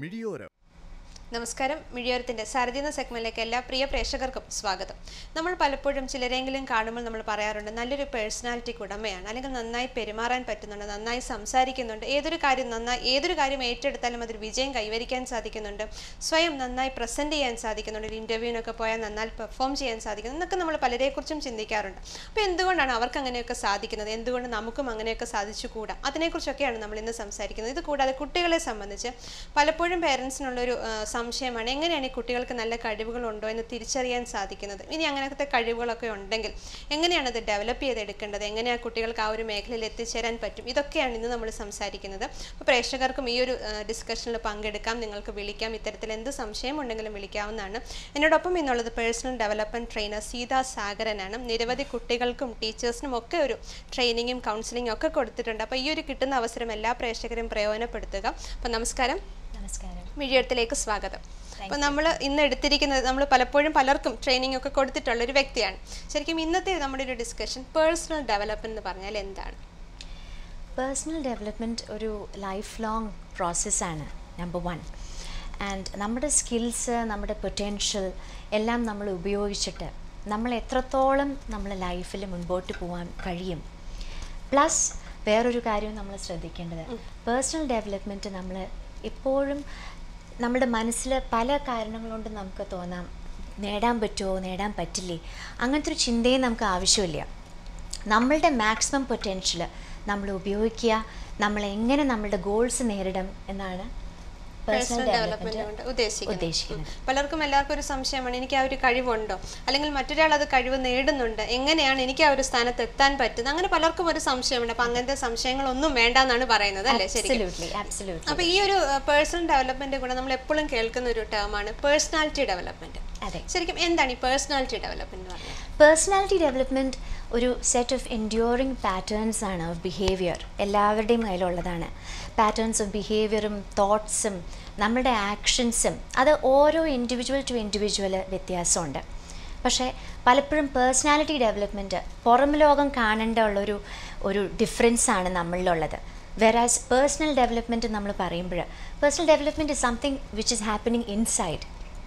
മിഴിയോരം നമസ്കാരം മിഴിയോരത്തിൻ്റെ സാരഥി എന്ന സെഗ്മെന്റിലേക്ക് എല്ലാ പ്രിയ പ്രേക്ഷകർക്കും സ്വാഗതം നമ്മൾ പലപ്പോഴും ചിലരെങ്കിലും കാണുമ്പോൾ നമ്മൾ പറയാറുണ്ട് നല്ലൊരു പേഴ്സണാലിറ്റിക്ക് ഉടമയാണ് അല്ലെങ്കിൽ നന്നായി പെരുമാറാൻ പറ്റുന്നുണ്ട് നന്നായി സംസാരിക്കുന്നുണ്ട് ഏതൊരു കാര്യം നന്നായി ഏതൊരു കാര്യം ഏറ്റെടുത്താലും അതിൽ വിജയം കൈവരിക്കാൻ സാധിക്കുന്നുണ്ട് സ്വയം നന്നായി പ്രസൻറ്റ് ചെയ്യാൻ സാധിക്കുന്നുണ്ട് ഒരു ഇൻ്റർവ്യൂവിനൊക്കെ പോയാൽ നന്നായി പെർഫോം ചെയ്യാൻ സാധിക്കുന്നു എന്നൊക്കെ നമ്മൾ പലരെക്കുറിച്ചും ചിന്തിക്കാറുണ്ട് അപ്പോൾ എന്തുകൊണ്ടാണ് അവർക്ക് അങ്ങനെയൊക്കെ സാധിക്കുന്നത് എന്തുകൊണ്ട് നമുക്കും അങ്ങനെയൊക്കെ സാധിച്ചുകൂടാ അതിനെക്കുറിച്ചൊക്കെയാണ് നമ്മൾ ഇന്ന് സംസാരിക്കുന്നത് ഇത് കൂടാതെ കുട്ടികളെ സംബന്ധിച്ച് പലപ്പോഴും പേരൻസിനുള്ളൊരു ആ, സംശയമാണ് എങ്ങനെയാണ് ഈ കുട്ടികൾക്ക് നല്ല കഴിവുകളുണ്ടോ എന്ന് തിരിച്ചറിയാൻ സാധിക്കുന്നത് ഇനി അങ്ങനത്തെ കഴിവുകളൊക്കെ ഉണ്ടെങ്കിൽ എങ്ങനെയാണ് അത് ഡെവലപ്പ് ചെയ്തെടുക്കേണ്ടത് എങ്ങനെയാണ് കുട്ടികൾക്ക് ആ ഒരു മേഖലയിൽ എത്തിച്ചേരാൻ പറ്റും ഇതൊക്കെയാണ് ഇന്ന് നമ്മൾ സംസാരിക്കുന്നത് അപ്പോൾ പ്രേക്ഷകർക്കും ഈ ഒരു ഡിസ്കഷനിൽ പങ്കെടുക്കാം നിങ്ങൾക്ക് വിളിക്കാം ഇത്തരത്തിൽ എന്ത് സംശയം ഉണ്ടെങ്കിലും വിളിക്കാവുന്നതാണ് എന്നോടൊപ്പം ഇന്നുള്ളത് പേഴ്സണൽ ഡെവലപ്മെൻറ്റ് ട്രെയിനർ സീതാ സാഗരനാണ് നിരവധി കുട്ടികൾക്കും ടീച്ചേഴ്സിനും ഒക്കെ ഒരു ട്രെയിനിങ്ങും കൗൺസിലിങ്ങും ഒക്കെ കൊടുത്തിട്ടുണ്ട് അപ്പോൾ ഈ ഒരു കിട്ടുന്ന അവസരം എല്ലാ പ്രേക്ഷകരും പ്രയോജനപ്പെടുത്തുക അപ്പോൾ നമസ്കാരം നമസ്കാരം മിഴിയെടുത്തിലേക്ക് സ്വാഗതം അപ്പോൾ നമ്മൾ ഇന്ന് എടുത്തിരിക്കുന്നത് നമ്മൾ പലപ്പോഴും പലർക്കും ട്രെയിനിങ് ഒക്കെ കൊടുത്തിട്ടുള്ള ഒരു വ്യക്തിയാണ് ശരിക്കും ഇന്നത്തെ നമ്മുടെ ഒരു ഡിസ്കഷൻ പേഴ്സണൽ ഡെവലപ്മെന്റ് എന്ന് പറഞ്ഞാൽ എന്താണ് പേഴ്സണൽ ഡെവലപ്മെൻറ്റ് ഒരു ലൈഫ് ലോങ് പ്രോസസ്സാണ് നമ്പർ വൺ ആൻഡ് നമ്മുടെ സ്കിൽസ് നമ്മുടെ പൊട്ടൻഷ്യൽ എല്ലാം നമ്മൾ ഉപയോഗിച്ചിട്ട് നമ്മൾ എത്രത്തോളം നമ്മളെ ലൈഫിൽ മുൻപോട്ട് പോകാൻ കഴിയും പ്ലസ് വേറൊരു കാര്യം നമ്മൾ ശ്രദ്ധിക്കേണ്ടത് പേഴ്സണൽ ഡെവലപ്മെൻറ്റ് നമ്മൾ എപ്പോഴും നമ്മുടെ മനസ്സിൽ പല കാരണങ്ങൾ കൊണ്ട് നമുക്ക് തോന്നാം നേടാൻ പറ്റുമോ നേടാൻ പറ്റില്ലേ അങ്ങനത്തെ ഒരു ചിന്തയും നമുക്ക് ആവശ്യമില്ല നമ്മളുടെ മാക്സിമം പൊട്ടൻഷ്യൽ നമ്മൾ ഉപയോഗിക്കുക നമ്മൾ എങ്ങനെ നമ്മളുടെ ഗോൾസ് നേരിടും എന്നാണ് പേഴ്സണൽ പേഴ്സണൽ ഡെവലപ്മെന്റ് കൊണ്ട് ഡെവലപ്മെൻറ്റ് ഉദ്ദേശിക്കുന്നത് ഉദ്ദേശിക്കുന്നത് ഉം. പലർക്കും എല്ലാവർക്കും ഒരു സംശയമാണ് എനിക്ക് ആ ഒരു കഴിവുണ്ടോ അല്ലെങ്കിൽ മറ്റൊരാൾ അത് കഴിവ് നേടുന്നുണ്ട് എങ്ങനെയാണ് എനിക്ക് ആ ഒരു സ്ഥാനത്ത് എത്താൻ പറ്റുന്നത് അങ്ങനെ പലർക്കും ഒരു സംശയമുണ്ട് അപ്പൊ അങ്ങനത്തെ സംശയങ്ങളൊന്നും വേണ്ടെന്നാണ് പറയുന്നത് അല്ലേ ശരി അബ്സല്യൂട്ട്ലി അബ്സല്യൂട്ട്ലി അപ്പൊ ഈ ഒരു പേഴ്സണൽ ഡെവലപ്മെന്റ് കൂടെ നമ്മൾ എപ്പോഴും കേൾക്കുന്ന ഒരു ടേമാണ് പേഴ്സണാലിറ്റി ഡെവലപ്മെന്റ് അതെ ശരിക്കും എന്താണ് ഈ പേഴ്സണാലിറ്റി ഡെവലപ്മെന്റ് എന്ന് പറഞ്ഞാൽ പേഴ്സണാലിറ്റി ഡെവലപ്മെൻറ്റ് ഒരു സെറ്റ് ഓഫ് എൻഡ്യൂറിങ് പാറ്റേൺസ് ആണ് ഓഫ് ബിഹേവിയർ എല്ലാവരുടെയും കയ്യിലുള്ളതാണ് പാറ്റേൺസ് ഓഫ് ബിഹേവിയറും തോട്ട്സും നമ്മുടെ ആക്ഷൻസും അത് ഓരോ ഇൻഡിവിജ്വൽ ടു ഇൻഡിവിജ്വൽ വ്യത്യാസമുണ്ട് പക്ഷേ പലപ്പോഴും പേഴ്സണാലിറ്റി ഡെവലപ്മെൻറ്റ് പുറം ലോകം കാണേണ്ട ഉള്ളൊരു ഒരു ഡിഫറൻസ് ആണ് നമ്മളിലുള്ളത് വെറാസ് പേഴ്സണൽ ഡെവലപ്മെൻറ്റ് നമ്മൾ പറയുമ്പോൾ personal development is something which is happening inside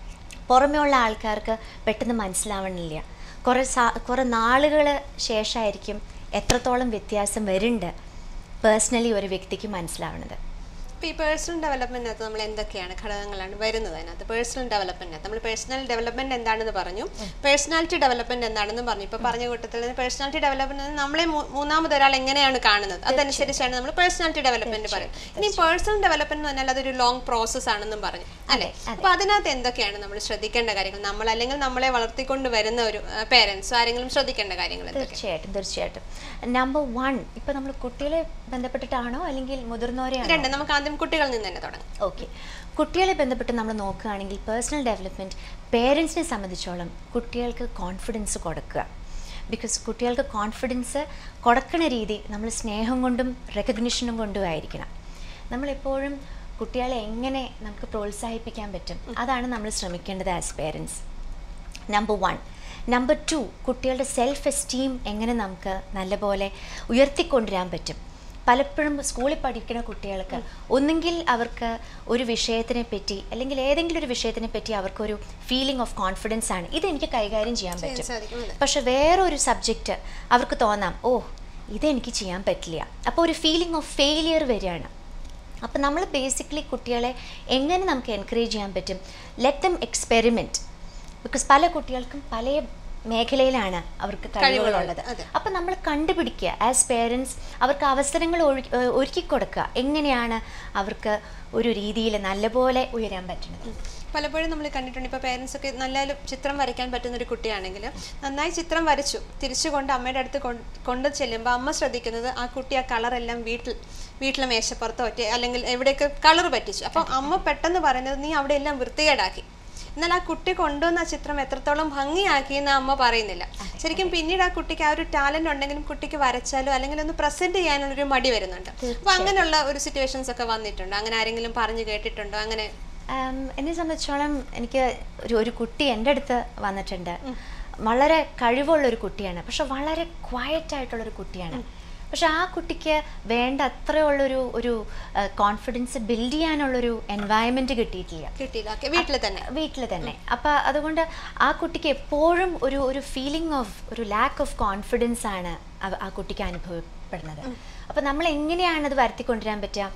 പുറമേ ഉള്ള ആൾക്കാർക്ക് പെട്ടെന്ന് മനസ്സിലാവണില്ല കുറേ സാ കുറേ നാളുകൾ ശേഷമായിരിക്കും എത്രത്തോളം വ്യത്യാസം വരുന്നുണ്ട് പേഴ്സണലി ഒരു വ്യക്തിക്ക് മനസ്സിലാവുന്നത് ഇപ്പൊ ഈ പേഴ്സണൽ ഡെവലപ്മെന്റിനകത്ത് നമ്മൾ എന്തൊക്കെയാണ് ഘടകങ്ങളാണ് വരുന്നത് അതിനകത്ത് പേഴ്സണൽ ഡെവലപ്മെന്റിനകത്ത് നമ്മൾ പേഴ്സണൽ ഡെവലപ്മെന്റ് എന്താണെന്ന് പറഞ്ഞു പേഴ്സണാലിറ്റി ഡെവലപ്മെന്റ് എന്താണെന്ന് പറഞ്ഞു ഇപ്പൊ പറഞ്ഞ കൂട്ടത്തിൽ നിന്ന് പേഴ്സണാലിറ്റി ഡെവലപ്മെന്റ് നമ്മളെ മൂ- മൂന്നാമത് ഒരാൾ എങ്ങനെയാണ് കാണുന്നത് അതനുസരിച്ചാണ് നമ്മൾ പേഴ്സണാലിറ്റി ഡെവലപ്മെന്റ് പറയും ഇനി പേഴ്സണൽ ഡെവലപ്മെന്റ് എന്ന് പറഞ്ഞാൽ അതൊരു ലോങ് പ്രോസസ് ആണെന്നും പറഞ്ഞു അല്ലെ അപ്പൊ അതിനകത്ത് എന്തൊക്കെയാണ് നമ്മൾ ശ്രദ്ധിക്കേണ്ട കാര്യങ്ങൾ നമ്മൾ അല്ലെങ്കിൽ നമ്മളെ വളർത്തിക്കൊണ്ട് വരുന്ന ഒരു പേരൻസ് ആരെങ്കിലും ശ്രദ്ധിക്കേണ്ട കാര്യങ്ങൾ എന്തൊക്കെ തീർച്ചയായിട്ടും തീർച്ചയായിട്ടും നമ്പർ വൺ ഇപ്പം നമ്മൾ കുട്ടികളെ ബന്ധപ്പെട്ടിട്ടാണോ അല്ലെങ്കിൽ മുതിർന്നവരെയാണോ രണ്ട് നമുക്ക് ആദ്യം കുട്ടികളിൽ നിന്ന് തന്നെ തുടങ്ങാം ഓക്കെ കുട്ടികളെ ബന്ധപ്പെട്ട് നമ്മൾ നോക്കുകയാണെങ്കിൽ പേഴ്സണൽ ഡെവലപ്മെൻറ്റ് പേരൻസിനെ സംബന്ധിച്ചോളം കുട്ടികൾക്ക് കോൺഫിഡൻസ് കൊടുക്കുക ബിക്കോസ് കുട്ടികൾക്ക് കോൺഫിഡൻസ് കൊടുക്കണ രീതി നമ്മൾ സ്നേഹം കൊണ്ടും റെക്കഗ്നിഷനും കൊണ്ടും ആയിരിക്കണം നമ്മളെപ്പോഴും കുട്ടികളെ എങ്ങനെ നമുക്ക് പ്രോത്സാഹിപ്പിക്കാൻ പറ്റും അതാണ് നമ്മൾ ശ്രമിക്കേണ്ടത് as parents number one number two കുട്ടികളുടെ സെൽഫ് എസ്റ്റീം എങ്ങനെ നമുക്ക് നല്ലപോലെ ഉയർത്തിക്കൊണ്ടുവരാൻ പറ്റും പലപ്പോഴും സ്കൂളിൽ പഠിക്കുന്ന കുട്ടികൾക്ക് ഒന്നുകിൽ അവർക്ക് ഒരു വിഷയത്തിനെ പറ്റി അല്ലെങ്കിൽ ഏതെങ്കിലും ഒരു വിഷയത്തിനെ പറ്റി അവർക്കൊരു ഫീലിംഗ് ഓഫ് കോൺഫിഡൻസ് ആണ് ഇതെനിക്ക് കൈകാര്യം ചെയ്യാൻ പറ്റും സാധിക്കും അതെ. പക്ഷെ വേറൊരു സബ്ജക്റ്റ് അവർക്ക് തോന്നാം ഓ ഇതെനിക്ക് ചെയ്യാൻ പറ്റില്ല അപ്പോൾ ഒരു ഫീലിംഗ് ഓഫ് ഫെയിലിയർ വരികയാണ് അപ്പോൾ നമ്മൾ ബേസിക്കലി കുട്ടികളെ എങ്ങനെ നമുക്ക് എൻകറേജ് ചെയ്യാൻ പറ്റും ലെറ്റ് ദം എക്സ്പെരിമെൻറ്റ് ബിക്കോസ് പല കുട്ടികൾക്കും പല മേഖലയിലാണ് അവർക്ക് കഴിവുകളുള്ളത് അതെ. അപ്പം നമ്മൾ കണ്ടുപിടിക്കുക ആസ് പേരൻസ് അവർക്ക് അവസരങ്ങൾ ഒഴു- ഏഹ് ഒരുക്കി കൊടുക്കുക എങ്ങനെയാണ് അവർക്ക് ഒരു രീതിയിൽ നല്ലപോലെ ഉയരാൻ പറ്റുന്നത് പലപ്പോഴും നമ്മൾ കണ്ടിട്ടുണ്ട് ഇപ്പോൾ പേരൻസ് ഒക്കെ നല്ല ചിത്രം വരയ്ക്കാൻ പറ്റുന്ന ഒരു കുട്ടിയാണെങ്കിൽ നന്നായി ചിത്രം വരച്ചു തിരിച്ചു കൊണ്ട് അമ്മയുടെ അടുത്ത് കൊണ്ട് കൊണ്ട് ചെല്ലുമ്പോൾ അമ്മ ശ്രദ്ധിക്കുന്നത് ആ കുട്ടി ആ കളറെല്ലാം വീട്ടിൽ വീട്ടിലെ മേശപ്പുറത്തോ ഒറ്റ അല്ലെങ്കിൽ എവിടെയൊക്കെ കളർ പറ്റിച്ചു അപ്പോൾ അമ്മ പെട്ടെന്ന് പറയുന്നത് നീ അവിടെ എല്ലാം വൃത്തികേടാക്കി എന്നാൽ ആ കുട്ടി കൊണ്ടുവന്ന ആ ചിത്രം എത്രത്തോളം ഭംഗിയാക്കി എന്ന് അമ്മ പറയുന്നില്ല ശരിക്കും പിന്നീട് ആ കുട്ടിക്ക് ആ ഒരു ടാലന്റ് ഉണ്ടെങ്കിലും കുട്ടിക്ക് വരച്ചാലോ അല്ലെങ്കിൽ ഒന്ന് പ്രസന്റ് ചെയ്യാനുള്ള ഒരു മടി വരുന്നുണ്ട് അപ്പൊ അങ്ങനെയുള്ള ഒരു സിറ്റുവേഷൻസ് ഒക്കെ വന്നിട്ടുണ്ട് അങ്ങനെ ആരെങ്കിലും പറഞ്ഞു കേട്ടിട്ടുണ്ടോ അങ്ങനെ ആം, എന്നെ സംബന്ധിച്ചോളം എനിക്ക് ഒരു ഒരു കുട്ടി എൻ്റെ അടുത്ത് വന്നിട്ടുണ്ട് വളരെ കഴിവുള്ള ഒരു കുട്ടിയാണ് പക്ഷെ വളരെ ക്വയറ്റ് ആയിട്ടുള്ള ഒരു കുട്ടിയാണ് പക്ഷെ ആ കുട്ടിക്ക് വേണ്ട അത്രയുള്ളൊരു ഒരു കോൺഫിഡൻസ് ബിൽഡ് ചെയ്യാനുള്ളൊരു എൻവയൺമെൻറ്റ് കിട്ടിയിട്ടില്ല കിട്ടിയില്ല ഓക്കെ വീട്ടിൽ തന്നെ വീട്ടിൽ തന്നെ അപ്പം അതുകൊണ്ട് ആ കുട്ടിക്ക് എപ്പോഴും ഒരു ഒരു ഫീലിംഗ് ഓഫ് ഒരു ലാക്ക് ഓഫ് കോൺഫിഡൻസ് ആണ് അവ- ആ കുട്ടിക്ക് അനുഭവപ്പെടുന്നത് അപ്പം നമ്മൾ എങ്ങനെയാണ് അത് വരുത്തിക്കൊണ്ടുവരാൻ പറ്റുക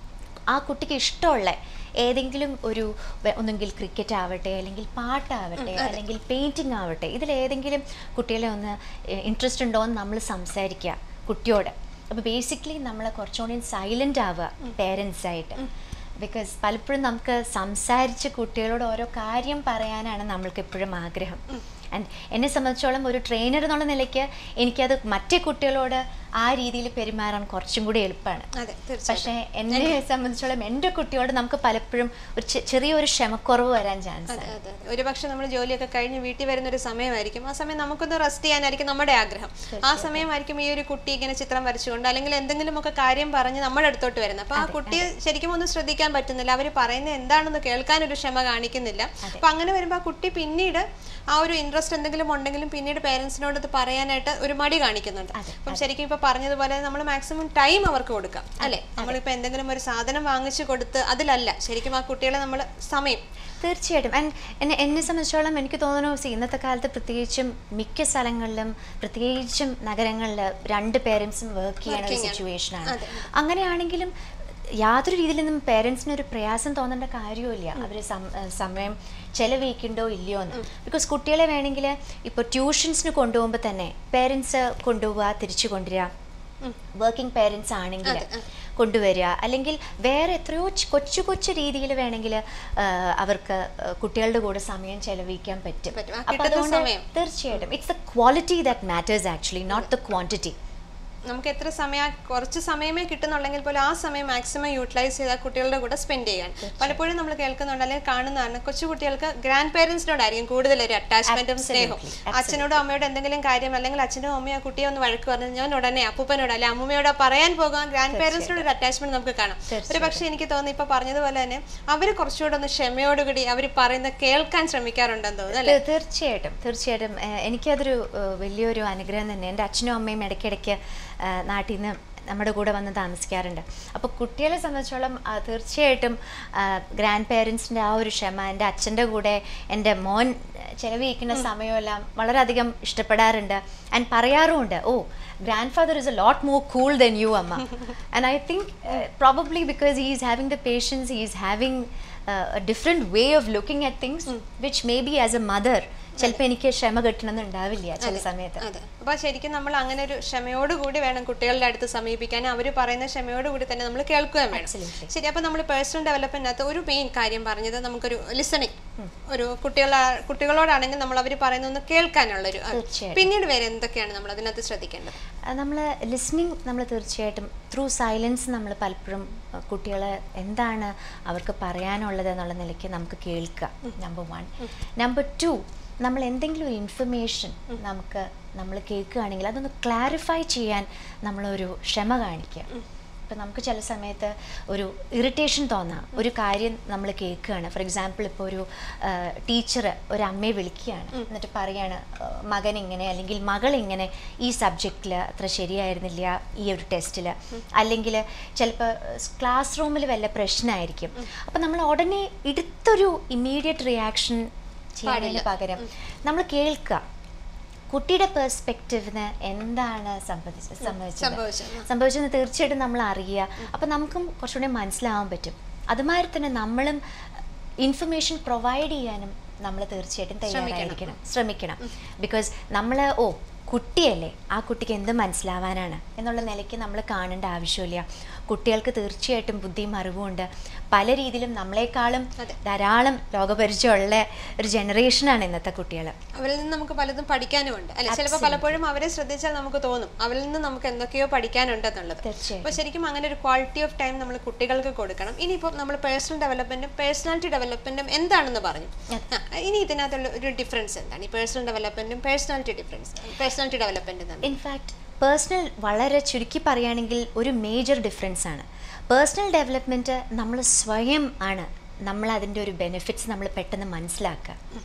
ആ കുട്ടിക്ക് ഇഷ്ടമുള്ള ഏതെങ്കിലും ഒരു വെ- ഒന്നെങ്കിൽ ക്രിക്കറ്റ് ആവട്ടെ അല്ലെങ്കിൽ പാട്ടാവട്ടെ അല്ലെങ്കിൽ പെയിൻറ്റിങ് ആവട്ടെ ഇതിലേതെങ്കിലും കുട്ടികളെ ഒന്ന് ഇൻട്രസ്റ്റ് ഉണ്ടോ എന്ന് നമ്മൾ സംസാരിക്കുക കുട്ടിയോട് അപ്പോൾ ബേസിക്കലി നമ്മൾ കുറച്ചുകൂടി സൈലൻ്റ് ആവുക പേരൻസ് ആയിട്ട് ബിക്കോസ് പലപ്പോഴും നമുക്ക് സംസാരിച്ച് കുട്ടികളോട് ഓരോ കാര്യം പറയാനാണ് നമ്മൾക്ക് എപ്പോഴും ആഗ്രഹം ആൻഡ് എന്നെ സംബന്ധിച്ചോളം ഒരു ട്രെയിനർ എന്നുള്ള നിലയ്ക്ക് എനിക്കത് മറ്റേ കുട്ടികളോട് ആ രീതിയിൽ പെരുമാറാൻ കുറച്ചും കൂടി എളുപ്പമാണ് അതെ തീർച്ചയായിട്ടും പക്ഷേ എന്നെ സംബന്ധിച്ചോളം എൻ്റെ കുട്ടിയോട് നമുക്ക് പലപ്പോഴും ഒരു ചെ- ചെറിയൊരു ക്ഷമക്കുറവ് വരാൻ ചാൻസ് അതെ അതെ ഒരു പക്ഷെ നമ്മൾ ജോലിയൊക്കെ കഴിഞ്ഞ് വീട്ടിൽ വരുന്ന ഒരു സമയമായിരിക്കും ആ സമയം നമുക്കൊന്ന് റെസ്റ്റ് ചെയ്യാനായിരിക്കും നമ്മുടെ ആഗ്രഹം ആ സമയമായിരിക്കും ഈ ഒരു കുട്ടി ഇങ്ങനെ ചിത്രം വരച്ചുകൊണ്ട് അല്ലെങ്കിൽ എന്തെങ്കിലുമൊക്കെ കാര്യം പറഞ്ഞ് നമ്മുടെ അടുത്തോട്ട് വരുന്നത് അപ്പൊ ആ കുട്ടിയെ ശരിക്കും ഒന്ന് ശ്രദ്ധിക്കാൻ പറ്റുന്നില്ല അവർ പറയുന്നത് എന്താണെന്ന് കേൾക്കാൻ ഒരു ക്ഷമ കാണിക്കുന്നില്ല അപ്പൊ അങ്ങനെ വരുമ്പോൾ ആ കുട്ടി പിന്നീട് ആ ഒരു ഇൻട്രസ്റ്റ് എന്തെങ്കിലും ഉണ്ടെങ്കിലും പിന്നീട് പേരൻസിനോട് ഇത് പറയാനായിട്ട് ഒരു മടി കാണിക്കുന്നുണ്ട് അപ്പം ശരിക്കും ഇപ്പൊ പറഞ്ഞതുപോലെ നമ്മൾ മാക്സിമം ടൈം അവർക്ക് കൊടുക്കാം അല്ലെ നമ്മളിപ്പോ എന്തെങ്കിലും ഒരു സാധനം വാങ്ങിച്ചു കൊടുത്ത് അതിലല്ല ശരിക്കും ആ കുട്ടികളെ നമ്മൾ സമയം തീർച്ചയായിട്ടും ആൻഡ് എന്നെ എന്നെ സംബന്ധിച്ചോളം എനിക്ക് തോന്നുന്നു see, ഇന്നത്തെ കാലത്ത് പ്രത്യേകിച്ചും മിക്ക സ്ഥലങ്ങളിലും പ്രത്യേകിച്ചും നഗരങ്ങളിൽ രണ്ട് പേരൻസും വർക്ക് ചെയ്യുന്ന ഒരു Working ആണ്. സിറ്റുവേഷനാണ് അതെ. അങ്ങനെയാണെങ്കിലും യാതൊരു രീതിയിലൊന്നും പേരൻസിന് ഒരു പ്രയാസം തോന്നേണ്ട കാര്യമില്ല അവർ സമയം ചെലവഴിക്കണ്ടോ ഇല്ലയോ എന്ന് ബിക്കോസ് കുട്ടികളെ വേണമെങ്കിൽ ഇപ്പോൾ ട്യൂഷൻസിന് കൊണ്ടുപോകുമ്പോൾ തന്നെ പേരൻസ് കൊണ്ടുപോവുക തിരിച്ചു കൊണ്ടുവരിക വർക്കിംഗ് പേരൻസ് ആണെങ്കിൽ കൊണ്ടുവരിക അല്ലെങ്കിൽ വേറെ എത്രയോ ച് കൊച്ചു കൊച്ചു രീതിയിൽ വേണമെങ്കിൽ അവർക്ക് ആ, കുട്ടികളുടെ കൂടെ സമയം ചെലവഴിക്കാൻ പറ്റും പറ്റും. ആ അപ്പൊ കിട്ടുന്ന അതുകൊണ്ട് സമയം. തീർച്ചയായിട്ടും it's the quality that matters actually not the quantity നമുക്ക് എത്ര സമയം കുറച്ച് സമയമേ കിട്ടുന്നുണ്ടെങ്കിൽ പോലും ആ സമയം മാക്സിമം യൂട്ടിലൈസ് ചെയ്താൽ കുട്ടികളുടെ കൂടെ സ്പെൻഡ് ചെയ്യാൻ പലപ്പോഴും നമ്മൾ കേൾക്കുന്നുണ്ട് അല്ലെങ്കിൽ കാണുന്നതാണ് കൊച്ചു കുട്ടികൾക്ക് ഗ്രാൻഡ് പേരൻസിനോടായിരിക്കും കൂടുതൽ ഒരു അറ്റാച്ച്മെന്റും സ്നേഹവും അച്ഛനോടും അമ്മയോടും എന്തെങ്കിലും കാര്യം അല്ലെങ്കിൽ അച്ഛനും അമ്മയോ ആ കുട്ടിയെ ഒന്ന് വഴക്ക് പറഞ്ഞ് ഞാൻ ഉടനെ അപ്പൂപ്പനോട് അല്ലെങ്കിൽ അമ്മൂമ്മയോടോ പറയാൻ പോകാൻ ഗ്രാൻഡ് പേരൻസിനോട് ഒരു അറ്റാച്ച്മെന്റ് നമുക്ക് കാണാം ഒരു പക്ഷേ എനിക്ക് തോന്നുന്നു ഇപ്പൊ പറഞ്ഞതുപോലെ തന്നെ അവർ കുറച്ചുകൂടെ ഒന്ന് ക്ഷമയോടുകൂടി അവർ പറയുന്ന കേൾക്കാൻ ശ്രമിക്കാറുണ്ടെന്ന് തോന്നുന്നു അല്ലേ തീ- തീർച്ചയായിട്ടും തീർച്ചയായിട്ടും ഏഹ് എനിക്കതൊരു ഏഹ് വലിയൊരു അനുഗ്രഹം തന്നെ എൻ്റെ അച്ഛനും അമ്മയും ഇടയ്ക്കിടയ്ക്ക് ഏഹ് നാട്ടിൽ നിന്ന് നമ്മുടെ കൂടെ വന്ന് താമസിക്കാറുണ്ട് അപ്പോൾ കുട്ടികളെ സംബന്ധിച്ചോളം ആ, തീർച്ചയായിട്ടും ഗ്രാൻഡ് പേരൻസിൻ്റെ ആ ഒരു ക്ഷമ എൻ്റെ അച്ഛൻ്റെ കൂടെ എൻ്റെ മോൻ ചിലവഴിക്കുന്ന സമയമെല്ലാം വളരെയധികം ഇഷ്ടപ്പെടാറുണ്ട് ആൻഡ് പറയാറുമുണ്ട് oh grand father is a lot more cool than you അമ്മ and I think probably because he is having the patience he is having a different way of looking at things which maybe as a mother ചിലപ്പോൾ എനിക്ക് ക്ഷമ കിട്ടണമെന്നുണ്ടാവില്ല ചില സമയത്ത് അതെ അപ്പൊ ശരിക്കും നമ്മൾ അങ്ങനെ ഒരു ക്ഷമയോടുകൂടി വേണം കുട്ടികളുടെ അടുത്ത് സമീപിക്കാൻ അവർ പറയുന്ന ക്ഷമയോടുകൂടി തന്നെ നമ്മൾ കേൾക്കുകയും വേണം Absolutely. ശരി അപ്പൊ നമ്മൾ പേഴ്സണൽ ഡെവലപ്മെന്റിനകത്ത് ഒരു മെയിൻ കാര്യം പറഞ്ഞത് നമുക്കൊരു ലിസണിങ് ഒരു കുട്ടികളെ കുട്ടികളോടാണെങ്കിൽ നമ്മൾ അവർ പറയുന്നൊന്ന് കേൾക്കാനുള്ളൊരു അത്. തീർച്ചയായിട്ടും. പിന്നീട് വേറെ എന്തൊക്കെയാണ് നമ്മൾ അതിനകത്ത് ശ്രദ്ധിക്കേണ്ടത് നമ്മൾ ലിസ്ണിങ് നമ്മൾ തീർച്ചയായിട്ടും ത്രൂ സൈലൻസ് നമ്മൾ പലപ്പോഴും അഹ്, കുട്ടികളെ എന്താണ് അവർക്ക് പറയാനുള്ളത് എന്നുള്ള നിലയ്ക്ക് നമുക്ക് കേൾക്കുക നമ്പർ വൺ നമ്പർ ടു നമ്മൾ എന്തെങ്കിലും ഒരു ഇൻഫർമേഷൻ നമുക്ക് നമ്മൾ കേൾക്കുകയാണെങ്കിൽ അതൊന്ന് ക്ലാരിഫൈ ചെയ്യാൻ നമ്മളൊരു ക്ഷമ കാണിക്കുക ഇപ്പം നമുക്ക് ചില സമയത്ത് ഒരു ഇറിറ്റേഷൻ തോന്നാം ഒരു കാര്യം നമ്മൾ കേൾക്കുകയാണ് ഫോർ എക്സാമ്പിൾ ഇപ്പോൾ ഒരു ടീച്ചർ ഒരു അമ്മയെ വിളിക്കുകയാണ് എന്നിട്ട് പറയാണ് "ആ, മകൻ ഇങ്ങനെ അല്ലെങ്കിൽ മകൾ ഇങ്ങനെ ഈ സബ്ജക്റ്റിൽ അത്ര ശരിയായിരുന്നില്ല ഈ ഒരു ടെസ്റ്റിൽ അല്ലെങ്കിൽ ചിലപ്പോൾ ക്ലാസ് റൂമിൽ വല്ല പ്രശ്നമായിരിക്കും അപ്പം നമ്മൾ ഉടനെ എടുത്തൊരു ഇമ്മീഡിയറ്റ് റിയാക്ഷൻ ചെയ്യുന്നതിന് പകരം നമ്മൾ കേൾക്കുക കുട്ടിയുടെ പെർസ്പെക്റ്റീവിന് എന്താണ് സംഭവിച്ചത് സംഭവിച്ചത് സംഭവിച്ചത്. സംഭവിച്ചെന്ന് തീർച്ചയായിട്ടും നമ്മൾ അറിയുക അപ്പം നമുക്കും കുറച്ചുകൂടി മനസ്സിലാവാൻ പറ്റും അതുമാതിരി തന്നെ നമ്മളും ഇൻഫർമേഷൻ പ്രൊവൈഡ് ചെയ്യാനും നമ്മൾ തീർച്ചയായിട്ടും തയ്യാറായിരിക്കണം ശ്രമിക്കണം ബിക്കോസ് നമ്മൾ ഓ കുട്ടിയല്ലേ ആ കുട്ടിക്ക് എന്ത് മനസ്സിലാവാനാണ് എന്നുള്ള നിലയ്ക്ക് നമ്മൾ കാണേണ്ട ആവശ്യമില്ല കുട്ടികൾക്ക് തീർച്ചയായിട്ടും ബുദ്ധിയും അറിവുമുണ്ട് പല രീതിയിലും നമ്മളെക്കാളും ധാരാളം ലോകപരിചയമുള്ള ഒരു ജനറേഷനാണ് ഇന്നത്തെ കുട്ടികൾ അവരിൽ നിന്ന് നമുക്ക് പലതും പഠിക്കാനുമുണ്ട് അല്ലെ ചിലപ്പോൾ പലപ്പോഴും അവരെ ശ്രദ്ധിച്ചാൽ നമുക്ക് തോന്നും അവരിൽ നിന്ന് നമുക്ക് എന്തൊക്കെയോ പഠിക്കാനുണ്ടെന്നുള്ളത് തീർച്ചയായും. അപ്പോൾ ശരിക്കും അങ്ങനെ ഒരു ക്വാളിറ്റി ഓഫ് ടൈം നമ്മൾ കുട്ടികൾക്ക് കൊടുക്കണം ഇനിയിപ്പോൾ നമ്മൾ പേഴ്സണൽ ഡെവലപ്മെന്റും പേഴ്സണാലിറ്റി ഡെവലപ്മെന്റും എന്താണെന്ന് പറഞ്ഞു ആ, ഇനി ഇതിനകത്തുള്ള ഒരു ഡിഫറൻസ് എന്താണ് ഈ പേഴ്സണൽ ഡെവലപ്മെന്റും പേഴ്സണാലിറ്റി ഡിഫറൻസ് പേഴ്സണാലിറ്റി ഡെവലപ്മെന്റ് എന്താണ് ഇൻഫാക്ട് പേഴ്സണൽ വളരെ ചുരുക്കി പറയുകയാണെങ്കിൽ ഒരു മേജർ ഡിഫറൻസ് ആണ് പേഴ്സണൽ ഡെവലപ്മെൻറ്റ് നമ്മൾ സ്വയം ആണ് നമ്മൾ അതിൻ്റെ ഒരു ബെനിഫിറ്റ്സ് നമ്മൾ പെട്ടെന്ന് മനസ്സിലാക്കുക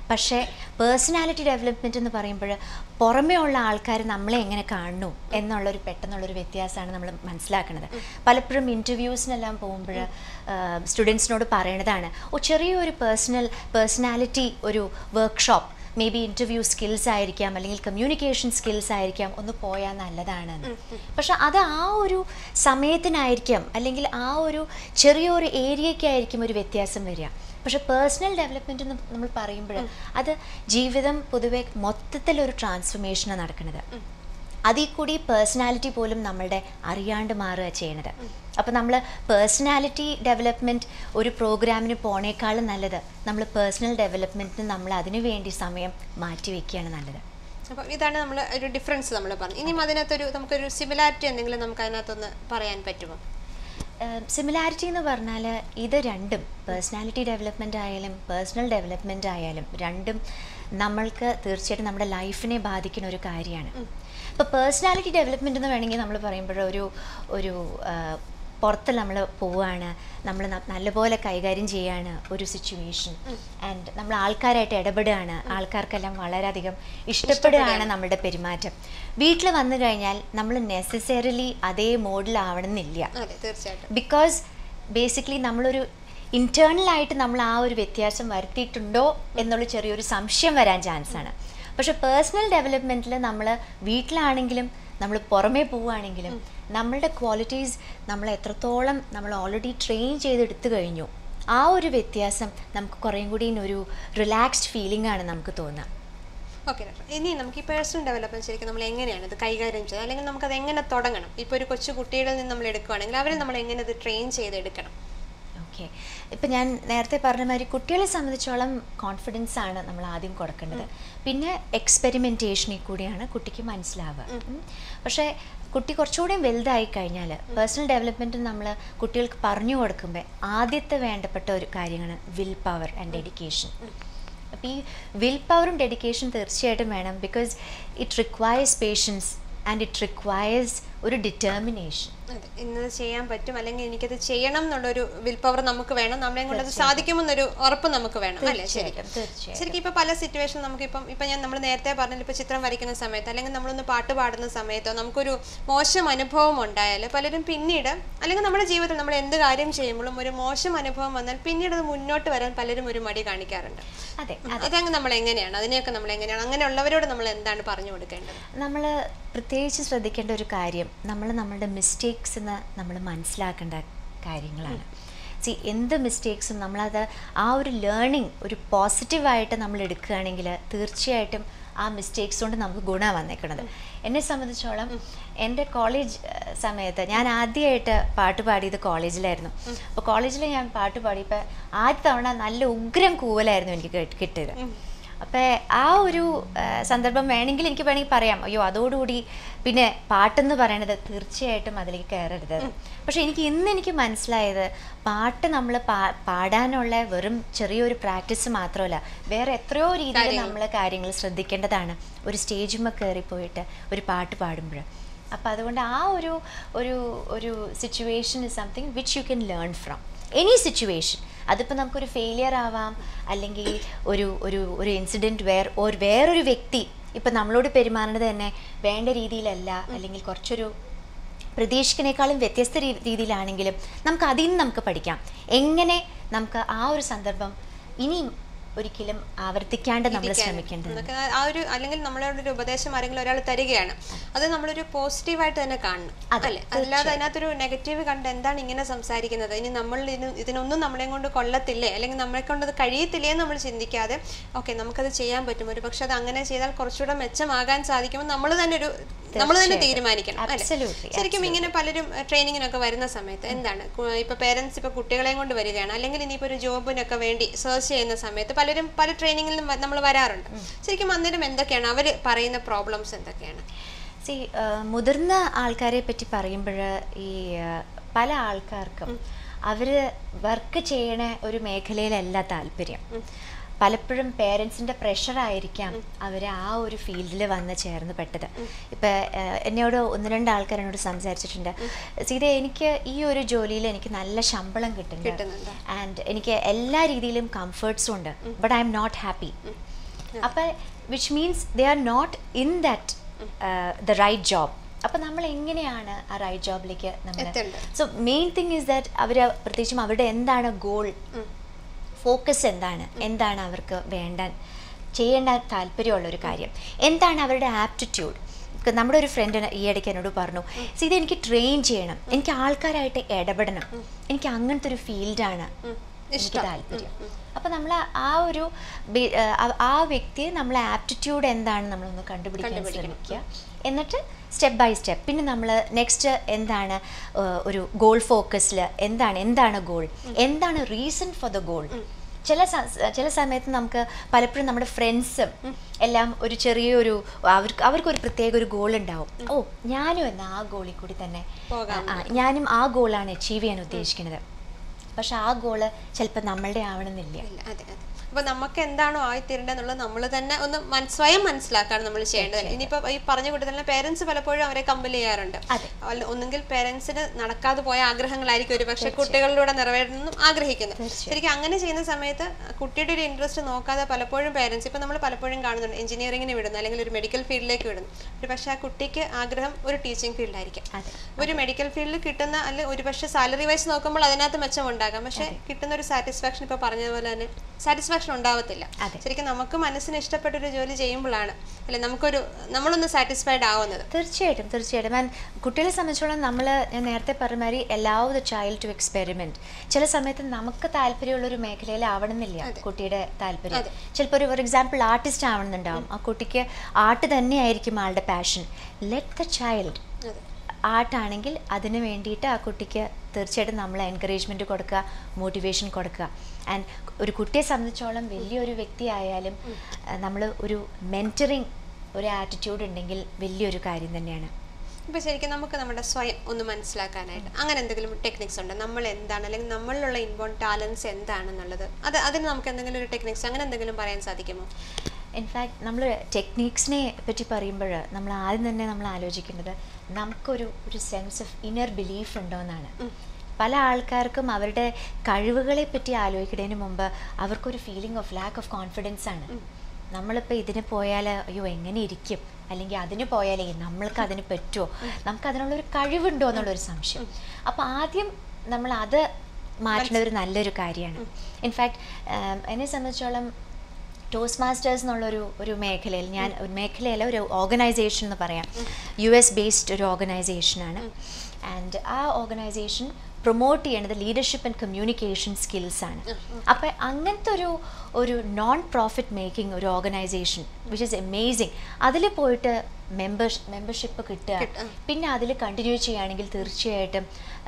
പക്ഷേ പേഴ്സണാലിറ്റി ഡെവലപ്മെൻറ്റ് എന്ന് പറയുമ്പോൾ പുറമേ ഉള്ള ആൾക്കാർ നമ്മളെ എങ്ങനെ കാണുന്നു എന്നുള്ളൊരു പെട്ടെന്നുള്ളൊരു വ്യത്യാസമാണ് നമ്മൾ മനസ്സിലാക്കുന്നത് പലപ്പോഴും ഇൻ്റർവ്യൂസിനെല്ലാം പോകുമ്പോൾ സ്റ്റുഡൻസിനോട് പറയണതാണ് ഓ ചെറിയൊരു പേഴ്സണൽ പേഴ്സണാലിറ്റി ഒരു workshop may be interview skills ആയിരിക്കാം അല്ലെങ്കിൽ കമ്മ്യൂണിക്കേഷൻ സ്കിൽസ് ആയിരിക്കാം ഒന്ന് പോയാൽ നല്ലതാണ് പക്ഷെ അത് ആ ഒരു സമയത്തിനായിരിക്കാം അല്ലെങ്കിൽ ആ ഒരു ചെറിയൊരു ഏരിയയ്ക്കായിരിക്കും ഒരു വ്യത്യാസം വരിക പക്ഷെ പേഴ്സണൽ ഡെവലപ്മെൻറ്റ് എന്ന് നമ്മൾ പറയുമ്പോൾ അത് ജീവിതം പൊതുവെ മൊത്തത്തിലൊരു ട്രാൻസ്ഫർമേഷനാണ് നടക്കുന്നത് അതിൽ കൂടി പേഴ്സണാലിറ്റി പോലും നമ്മളുടെ അറിയാണ്ട് മാറുക ചെയ്യണത് അപ്പോൾ നമ്മൾ പേഴ്സണാലിറ്റി ഡെവലപ്മെൻറ്റ് ഒരു പ്രോഗ്രാമിന് പോണേക്കാളും നല്ലത് നമ്മൾ പേഴ്സണൽ ഡെവലപ്മെൻറ്റിന് നമ്മൾ അതിനു വേണ്ടി സമയം മാറ്റി വയ്ക്കുകയാണ് നല്ലത് അപ്പോൾ ഇതാണ് നമ്മൾ ഒരു ഡിഫറൻസ് നമ്മൾ പറഞ്ഞു ഇനിയും അതിനകത്തൊരു നമുക്കൊരു സിമിലാരിറ്റി എന്തെങ്കിലും നമുക്ക് അതിനകത്തൊന്ന് പറയാൻ പറ്റുമോ സിമിലാരിറ്റി എന്ന് പറഞ്ഞാൽ ഇത് രണ്ടും പേഴ്സണാലിറ്റി ഡെവലപ്മെൻ്റ് ആയാലും പേഴ്സണൽ ഡെവലപ്മെൻ്റ് ആയാലും രണ്ടും നമ്മൾക്ക് തീർച്ചയായിട്ടും നമ്മുടെ ലൈഫിനെ ബാധിക്കുന്ന ഒരു കാര്യമാണ് ഇപ്പോൾ പേഴ്സണാലിറ്റി ഡെവലപ്മെൻ്റ് എന്ന് വേണമെങ്കിൽ നമ്മൾ പറയുമ്പോൾ ഒരു ഒരു ആ, പുറത്ത് നമ്മൾ പോവുകയാണ് നമ്മൾ നല്ലപോലെ കൈകാര്യം ചെയ്യാണ് ഒരു സിറ്റുവേഷൻ ആൻഡ് നമ്മൾ ആൾക്കാരായിട്ട് ഇടപെടുകയാണ് ആൾക്കാർക്കെല്ലാം വളരെയധികം ഇഷ്ടപ്പെടുകയാണ് നമ്മുടെ പെരുമാറ്റം വീട്ടിൽ വന്നു കഴിഞ്ഞാൽ നമ്മൾ നെസസറിലി അതേ മോഡിലാവണമെന്നില്ല അതെ തീർച്ചയായിട്ടും ബിക്കോസ് ബേസിക്കലി നമ്മളൊരു ഇൻറ്റേർണലായിട്ട് നമ്മൾ ആ ഒരു വ്യത്യാസം വരുത്തിയിട്ടുണ്ടോ എന്നുള്ള ചെറിയൊരു സംശയം വരാൻ ചാൻസ് ആണ് പക്ഷെ പേഴ്സണൽ ഡെവലപ്മെൻറ്റിൽ നമ്മൾ വീട്ടിലാണെങ്കിലും നമ്മൾ പുറമേ പോവുകയാണെങ്കിലും നമ്മളുടെ ക്വാളിറ്റീസ് നമ്മൾ എത്രത്തോളം നമ്മൾ ഓൾറെഡി ട്രെയിൻ ചെയ്തെടുത്തു കഴിഞ്ഞു ആ ഒരു വ്യത്യാസം നമുക്ക് കുറേയും കൂടി ഒരു റിലാക്സ്ഡ് ഫീലിംഗ് ആണ് നമുക്ക് തോന്നുക ഓക്കെ ഡോക്ടർ ഇനി നമുക്ക് ഈ പേഴ്സണൽ ഡെവലപ്മെന്റ് ശരിക്കും നമ്മൾ എങ്ങനെയാണ് ഇത് കൈകാര്യം ചെയ്യുന്നത് അല്ലെങ്കിൽ നമുക്കത് എങ്ങനെ തുടങ്ങണം ഇപ്പോൾ ഒരു കൊച്ചു കുട്ടികളിൽ നിന്ന് നമ്മൾ എടുക്കുകയാണെങ്കിൽ അവരെ നമ്മൾ എങ്ങനെ ഇത് ട്രെയിൻ ചെയ്തെടുക്കണം ഓക്കെ ഇപ്പം ഞാൻ നേരത്തെ പറഞ്ഞ മാതിരി കുട്ടികളെ സംബന്ധിച്ചോളം കോൺഫിഡൻസ് ആണ് നമ്മൾ ആദ്യം കൊടുക്കേണ്ടത് പിന്നെ എക്സ്പെരിമെൻറ്റേഷനിൽ കൂടിയാണ് കുട്ടിക്ക് മനസ്സിലാവുക ഉം. പക്ഷേ കുട്ടി കുറച്ചുകൂടി വലുതായി കഴിഞ്ഞാൽ പേഴ്സണൽ ഡെവലപ്മെൻറ്റ് നമ്മൾ കുട്ടികൾക്ക് പറഞ്ഞു കൊടുക്കുമ്പോൾ ആദ്യത്തെ വേണ്ടപ്പെട്ട ഒരു കാര്യമാണ് വിൽ പവർ ആൻഡ് ഡെഡിക്കേഷൻ അപ്പോൾ ഈ വിൽ പവറും ഡെഡിക്കേഷൻ തീർച്ചയായിട്ടും വേണം because it requires patience and it requires ഒരു ഡിറ്റർമിനേഷൻ അതെ ഇന്നത് ചെയ്യാൻ പറ്റും അല്ലെങ്കിൽ എനിക്കത് ചെയ്യണം എന്നുള്ളൊരു വിൽ പവർ നമുക്ക് വേണം നമ്മളെ കൊണ്ട് അത് സാധിക്കുമെന്നൊരു ഉറപ്പ് നമുക്ക് വേണം അല്ലേ ശരിക്കും തീർച്ചയായിട്ടും തീർച്ചയായിട്ടും ശരിക്കും ഇപ്പൊ പല സിറ്റുവേഷൻ നമുക്കിപ്പം ഇപ്പൊ ഞാൻ നമ്മൾ നേരത്തെ പറഞ്ഞില്ല ഇപ്പൊ ചിത്രം വരയ്ക്കുന്ന സമയത്ത് അല്ലെങ്കിൽ നമ്മളൊന്ന് പാട്ട് പാടുന്ന സമയത്തോ നമുക്കൊരു മോശം അനുഭവം ഉണ്ടായാൽ പലരും പിന്നീട് അല്ലെങ്കിൽ നമ്മുടെ ജീവിതത്തിൽ നമ്മൾ എന്ത് കാര്യം ചെയ്യുമ്പോഴും ഒരു മോശം അനുഭവം വന്നാൽ പിന്നീട് അത് മുന്നോട്ട് വരാൻ പലരും ഒരു മടി കാണിക്കാറുണ്ട് അതെ അതങ്ങ് നമ്മൾ എങ്ങനെയാണ് അതിനെയൊക്കെ നമ്മൾ എങ്ങനെയാണ് അങ്ങനെയുള്ളവരോട് നമ്മൾ എന്താണ് പറഞ്ഞു കൊടുക്കേണ്ടത് നമ്മൾ പ്രത്യേകിച്ച് ശ്രദ്ധിക്കേണ്ട ഒരു കാര്യം നമ്മൾ നമ്മളുടെ മിസ്റ്റേക്സ് നമ്മൾ മനസ്സിലാക്കേണ്ട കാര്യങ്ങളാണ് സി എന്ത് മിസ്റ്റേക്സും നമ്മളത് ആ ഒരു ലേണിംഗ് ഒരു പോസിറ്റീവായിട്ട് നമ്മൾ എടുക്കുകയാണെങ്കിൽ തീർച്ചയായിട്ടും ആ മിസ്റ്റേക്സ് കൊണ്ട് നമുക്ക് ഗുണം വന്നേക്കണത് എന്നെ സംബന്ധിച്ചോളം എൻ്റെ കോളേജ് ഏഹ്, സമയത്ത് ഞാൻ ആദ്യമായിട്ട് പാട്ട് പാടിയത് കോളേജിലായിരുന്നു അപ്പോൾ കോളേജിൽ ഞാൻ പാട്ട് പാടിയപ്പോൾ ആദ്യ തവണ നല്ല ഉഗ്രം കൂവലായിരുന്നു എനിക്ക് കേട്ട് കിട്ടിയത് അപ്പോൾ ആ ഒരു ആ, സന്ദർഭം വേണമെങ്കിൽ എനിക്ക് വേണമെങ്കിൽ പറയാം അയ്യോ അതോടുകൂടി പിന്നെ പാട്ടെന്ന് പറയണത് തീർച്ചയായിട്ടും അതിലേക്ക് കയറരുത് പക്ഷെ എനിക്ക് ഇന്ന് എനിക്ക് മനസ്സിലായത് പാട്ട് നമ്മൾ പാ പാടാനുള്ള വെറും ചെറിയൊരു പ്രാക്ടീസ് മാത്രമല്ല വേറെ എത്രയോ രീതിയിൽ നമ്മൾ കാര്യങ്ങൾ ശ്രദ്ധിക്കേണ്ടതാണ് ഒരു സ്റ്റേജുമ്മ കയറിപ്പോയിട്ട് ഒരു പാട്ട് പാടുമ്പോൾ അപ്പോൾ അതുകൊണ്ട് ആ ഒരു ഒരു ഒരു situation is something which you can learn from any situation അതിപ്പോൾ നമുക്കൊരു ഫെയിലിയർ ആവാം അല്ലെങ്കിൽ ഒരു ഒരു ഒരു ഇൻസിഡൻറ്റ് വേർ ഒരു വേറൊരു വ്യക്തി ഇപ്പം നമ്മളോട് പെരുമാറുന്നത് തന്നെ വേണ്ട രീതിയിലല്ല അല്ലെങ്കിൽ കുറച്ചൊരു പ്രതീക്ഷിക്കുന്നേക്കാളും വ്യത്യസ്ത രീ- രീതിയിലാണെങ്കിലും നമുക്ക് അതിൽ നിന്ന് നമുക്ക് പഠിക്കാം എങ്ങനെ നമുക്ക് ആ ഒരു സന്ദർഭം ഇനിയും ഒരിക്കലും ആവർത്തിക്കാണ്ട് നമ്മൾ ഇരിക്കാനും. ശ്രമിക്കേണ്ടത് നമുക്ക് ആ- ആ ഒരു അല്ലെങ്കിൽ നമ്മളോട് ഒരു ഉപദേശം ആരെങ്കിലും ഒരാൾ തരികയാണ് അത് നമ്മളൊരു പോസിറ്റീവായിട്ട് തന്നെ കാണണം അതെ, അല്ലേ അല്ലാതെ അതിനകത്തൊരു നെഗറ്റീവ് കണ്ട് എന്താണ് ഇങ്ങനെ സംസാരിക്കുന്നത് ഇനി നമ്മൾ ഇതിന് ഇതിനൊന്നും നമ്മളെ കൊണ്ട് കൊള്ളത്തില്ലേ അല്ലെങ്കിൽ നമ്മളെ കൊണ്ട് അത് കഴിയത്തില്ലേ എന്ന് നമ്മൾ ചിന്തിക്കാതെ ഓക്കെ നമുക്കത് ചെയ്യാൻ പറ്റും ഒരു പക്ഷെ അത് അങ്ങനെ ചെയ്താൽ കുറച്ചുകൂടെ മെച്ചമാകാൻ സാധിക്കുമ്പോൾ നമ്മൾ തന്നെ ഒരു നമ്മൾ തന്നെ തീർച്ചയായിട്ടും. തീരുമാനിക്കണം അല്ലേ Absolutely, ശരിക്കും ഇങ്ങനെ പലരും ട്രെയിനിങ്ങിനൊക്കെ വരുന്ന സമയത്ത് എന്താണ് കു- ഇപ്പൊ പേരൻസ് ഇപ്പൊ കുട്ടികളെയും കൊണ്ട് വരികയാണ് അല്ലെങ്കിൽ ഇനിയിപ്പോ ഒരു ജോബിനൊക്കെ വേണ്ടി സെർച്ച് ചെയ്യുന്ന സമയത്ത് പലരും പല ട്രെയിനിങ്ങിലും നമ്മൾ വരാറുണ്ട് ശരിക്കും അന്നേരം എന്തൊക്കെയാണ് അവർ പറയുന്ന പ്രോബ്ലംസ് എന്തൊക്കെയാണ് സി മുതിർന്ന ആൾക്കാരെ പറ്റി പറയുമ്പോൾ ഈ ആ, പല ആൾക്കാർക്കും അവർ വർക്ക് ചെയ്യണ ഒരു മേഖലയിലല്ല താല്പര്യം പലപ്പോഴും പേരൻസിൻ്റെ പ്രഷറായിരിക്കാം അവർ ആ ഒരു ഫീൽഡിൽ വന്ന് ചേർന്ന് പെട്ടത് ഇപ്പം എന്നോട് ഒന്ന് രണ്ട് ആൾക്കാർ എന്നോട് സംസാരിച്ചിട്ടുണ്ട് സീത എനിക്ക് ഈ ഒരു ജോലിയിൽ എനിക്ക് നല്ല ശമ്പളം കിട്ടുന്നുണ്ട് കിട്ടുന്നുണ്ട്. ആൻഡ് എനിക്ക് എല്ലാ രീതിയിലും കംഫർട്ട്സും ഉണ്ട് but I'm not happy അപ്പം which means they are not in that the right job അപ്പം നമ്മൾ എങ്ങനെയാണ് ആ റൈറ്റ് ജോബിലേക്ക് നമ്മൾ എത്തേണ്ടത്? So main thing is that അവർ പ്രത്യേകിച്ചും അവരുടെ എന്താണ് ഗോൾ ഫോക്കസ് എന്താണ് എന്താണ് അവർക്ക് വേണ്ട ചെയ്യേണ്ട താല്പര്യമുള്ള ഒരു കാര്യം എന്താണ് അവരുടെ ആപ്റ്റിറ്റ്യൂഡ് നമ്മുടെ ഒരു ഫ്രണ്ട് ഈ ഇടയ്ക്ക് എന്നോട് പറഞ്ഞു "See, ഇത് എനിക്ക് ട്രെയിൻ ചെയ്യണം എനിക്ക് ആൾക്കാരായിട്ട് ഇടപെടണം എനിക്ക് അങ്ങനത്തെ ഒരു ഫീൽഡാണ് എനിക്ക് ഇഷ്ടം. താല്പര്യം അപ്പം നമ്മൾ ആ ഒരു ബി- ആ- ആ വ്യക്തിയെ നമ്മൾ ആപ്റ്റിറ്റ്യൂഡ് എന്താണ് നമ്മളൊന്ന് കണ്ടുപിടിക്കാൻ കണ്ടുപിടിക്കണം. ശ്രമിക്കുക എന്നിട്ട് സ്റ്റെപ്പ് ബൈ സ്റ്റെപ്പ് പിന്നെ നമ്മൾ നെക്സ്റ്റ് എന്താണ് ഏഹ്, ഒരു ഗോൾ ഫോക്കസിൽ എന്താണ് എന്താണ് ഗോൾ എന്താണ് റീസൺ ഫോർ ദ ഗോൾ ചില സ- ചില സമയത്ത് നമുക്ക് പലപ്പോഴും നമ്മുടെ ഫ്രണ്ട്സും എല്ലാം ഒരു ചെറിയൊരു അവർക്ക് അവർക്കൊരു പ്രത്യേക ഒരു ഗോൾ ഉണ്ടാവും ഓ ഞാനും എന്നാ ആ ഗോളിൽ കൂടി തന്നെ പോകാം. ആ, ഞാനും ആ ഗോളാണ് അച്ചീവ് ചെയ്യാൻ ഉദ്ദേശിക്കുന്നത് പക്ഷെ ആ ഗോള് ചിലപ്പോൾ നമ്മളുടെ ആവണമെന്നില്ല ഇല്ല അതെ അതെ അപ്പൊ നമുക്ക് എന്താണോ ആയിത്തീരേണ്ടത് എന്നുള്ളത് നമ്മൾ തന്നെ ഒന്ന് മൻ- സ്വയം മനസ്സിലാക്കാണ് നമ്മൾ ചെയ്യേണ്ടത് ഇനിയിപ്പോ ഈ പറഞ്ഞ കൂട്ടത്തിൽ പേരൻസ് പലപ്പോഴും അവരെ കമ്പൽ ചെയ്യാറുണ്ട് അതെ. അല്ല, ഒന്നുകിൽ പേരൻസിന് നടക്കാതെ പോയ ആഗ്രഹങ്ങളായിരിക്കും ഒരു പക്ഷെ കുട്ടികളിലൂടെ നിറവേറണമെന്നും ആഗ്രഹിക്കുന്നത് ശരിക്കും അങ്ങനെ ചെയ്യുന്ന സമയത്ത് കുട്ടിയുടെ ഒരു ഇൻട്രസ്റ്റ് നോക്കാതെ പലപ്പോഴും പേരൻസ് ഇപ്പൊ നമ്മൾ പലപ്പോഴും കാണുന്നുണ്ട് എഞ്ചിനീയറിംഗിന് വിടുന്നു അല്ലെങ്കിൽ ഒരു മെഡിക്കൽ ഫീൽഡിലേക്ക് വിടുന്നു ഒരു പക്ഷേ ആ കുട്ടിക്ക് ആഗ്രഹം ഒരു ടീച്ചിങ് ഫീൽഡായിരിക്കും അതെ. ഒരു മെഡിക്കൽ ഫീൽഡിൽ കിട്ടുന്ന അല്ലെ ഒരു പക്ഷേ സാലറി വൈസ് നോക്കുമ്പോൾ അതിനകത്ത് മെച്ചം ഉണ്ടാകാം പക്ഷെ കിട്ടുന്ന ഒരു സാറ്റിസ്ഫാക്ഷൻ ഇപ്പൊ പറഞ്ഞതുപോലെ തന്നെ സാറ്റിസ്ഫാക്ഷൻ ഉണ്ടാവത്തില്ല അതെ. ശരിക്കും നമുക്ക് മനസ്സിന് ഇഷ്ടപ്പെട്ട ഒരു ജോലി ചെയ്യുമ്പോഴാണ് അല്ലെ നമുക്കൊരു നമ്മളൊന്ന് സാറ്റിസ്ഫൈഡ് ആവുന്നത് തീർച്ചയായിട്ടും തീർച്ചയായിട്ടും ആൻഡ് കുട്ടികളെ സംബന്ധിച്ചോളം നമ്മൾ ഞാൻ നേരത്തെ പറഞ്ഞ മാതിരി allow the child to experiment ചില സമയത്ത് നമുക്ക് താല്പര്യമുള്ള ഒരു മേഖലയിൽ ആവണമെന്നില്ല കുട്ടിയുടെ താല്പര്യം ചിലപ്പോൾ ഒരു ഫോർ എക്സാമ്പിൾ ആർട്ടിസ്റ്റ് ആവണമെന്നുണ്ടാവും ആ കുട്ടിക്ക് ആർട്ട് തന്നെയായിരിക്കും ആളുടെ പാഷൻ ലെറ്റ് ദ ചൈൽഡ് അതെ ആർട്ടാണെങ്കിൽ അതിന് വേണ്ടിയിട്ട് ആ കുട്ടിക്ക് തീർച്ചയായിട്ടും നമ്മൾ എൻകറേജ്മെൻറ്റ് കൊടുക്കുക മോട്ടിവേഷൻ കൊടുക്കുക ആൻഡ് ഒരു കുട്ടിയെ സംബന്ധിച്ചോളം വലിയൊരു വ്യക്തി ആയാലും നമ്മൾ ഒരു മെൻറ്ററിങ് ഒരു ആറ്റിറ്റ്യൂഡ് ഉണ്ടെങ്കിൽ വലിയൊരു കാര്യം തന്നെയാണ് ഇപ്പൊ ശരിക്കും നമുക്ക് നമ്മുടെ സ്വയം ഒന്ന് മനസ്സിലാക്കാനായിട്ട് അങ്ങനെ എന്തെങ്കിലും ടെക്നിക്സ് ഉണ്ട് നമ്മൾ എന്താണ് അല്ലെങ്കിൽ നമ്മളിലുള്ള ഇൻബോൺ ടാലൻസ് എന്താണെന്നുള്ളത് അത് അതിന് നമുക്ക് എന്തെങ്കിലും ഒരു ടെക്നിക്സ് അങ്ങനെ എന്തെങ്കിലും പറയാൻ സാധിക്കുമോ ഇൻഫാക്ട് നമ്മൾ ടെക്നീക്സിനെ പറ്റി പറയുമ്പോൾ നമ്മൾ ആദ്യം തന്നെ നമ്മൾ ആലോചിക്കേണ്ടത് നമുക്കൊരു ഒരു സെൻസ് ഓഫ് ഇന്നർ ബിലീഫ് ഉണ്ടോ എന്നാണ് പല ആൾക്കാർക്കും അവരുടെ കഴിവുകളെ പറ്റി ആലോചിക്കുന്നതിന് മുമ്പ് അവർക്കൊരു feeling of lack of confidence ആണ് നമ്മളിപ്പോൾ ഇതിന് പോയാൽ അയ്യോ എങ്ങനെ ഇരിക്കും അല്ലെങ്കിൽ അതിന് പോയാലേ നമ്മൾക്ക് അതിന് പറ്റുമോ നമുക്ക് അതിനുള്ളൊരു കഴിവുണ്ടോ എന്നുള്ളൊരു സംശയം അപ്പോൾ ആദ്യം നമ്മൾ അത് മാറ്റേണ്ട ഒരു നല്ലൊരു കാര്യമാണ് ഇൻഫാക്ട് എന്നെ സംബന്ധിച്ചോളം ടോസ്റ്റ് മാസ്റ്റേഴ്സ് എന്നുള്ളൊരു ഒരു മേഖലയിൽ ഞാൻ ഒരു മേഖലയല്ല ഒരു ഓർഗനൈസേഷൻ എന്ന് പറയാം യു എസ് ബേസ്ഡ് ഒരു ഓർഗനൈസേഷനാണ് ആൻഡ് ആ ഓർഗനൈസേഷൻ പ്രൊമോട്ട് ചെയ്യേണ്ടത് ലീഡർഷിപ്പ് ആൻഡ് കമ്മ്യൂണിക്കേഷൻ സ്കിൽസ് ആണ് അപ്പം അങ്ങനത്തെ ഒരു ഒരു നോൺ പ്രോഫിറ്റ് മേക്കിംഗ് ഒരു ഓർഗനൈസേഷൻ വിച്ച് ഇസ് അമേസിങ് അതിൽ പോയിട്ട് മെമ്പേഴ്സ് മെമ്പർഷിപ്പ് കിട്ടുക പിന്നെ അതിൽ കണ്ടിന്യൂ ചെയ്യുകയാണെങ്കിൽ തീർച്ചയായിട്ടും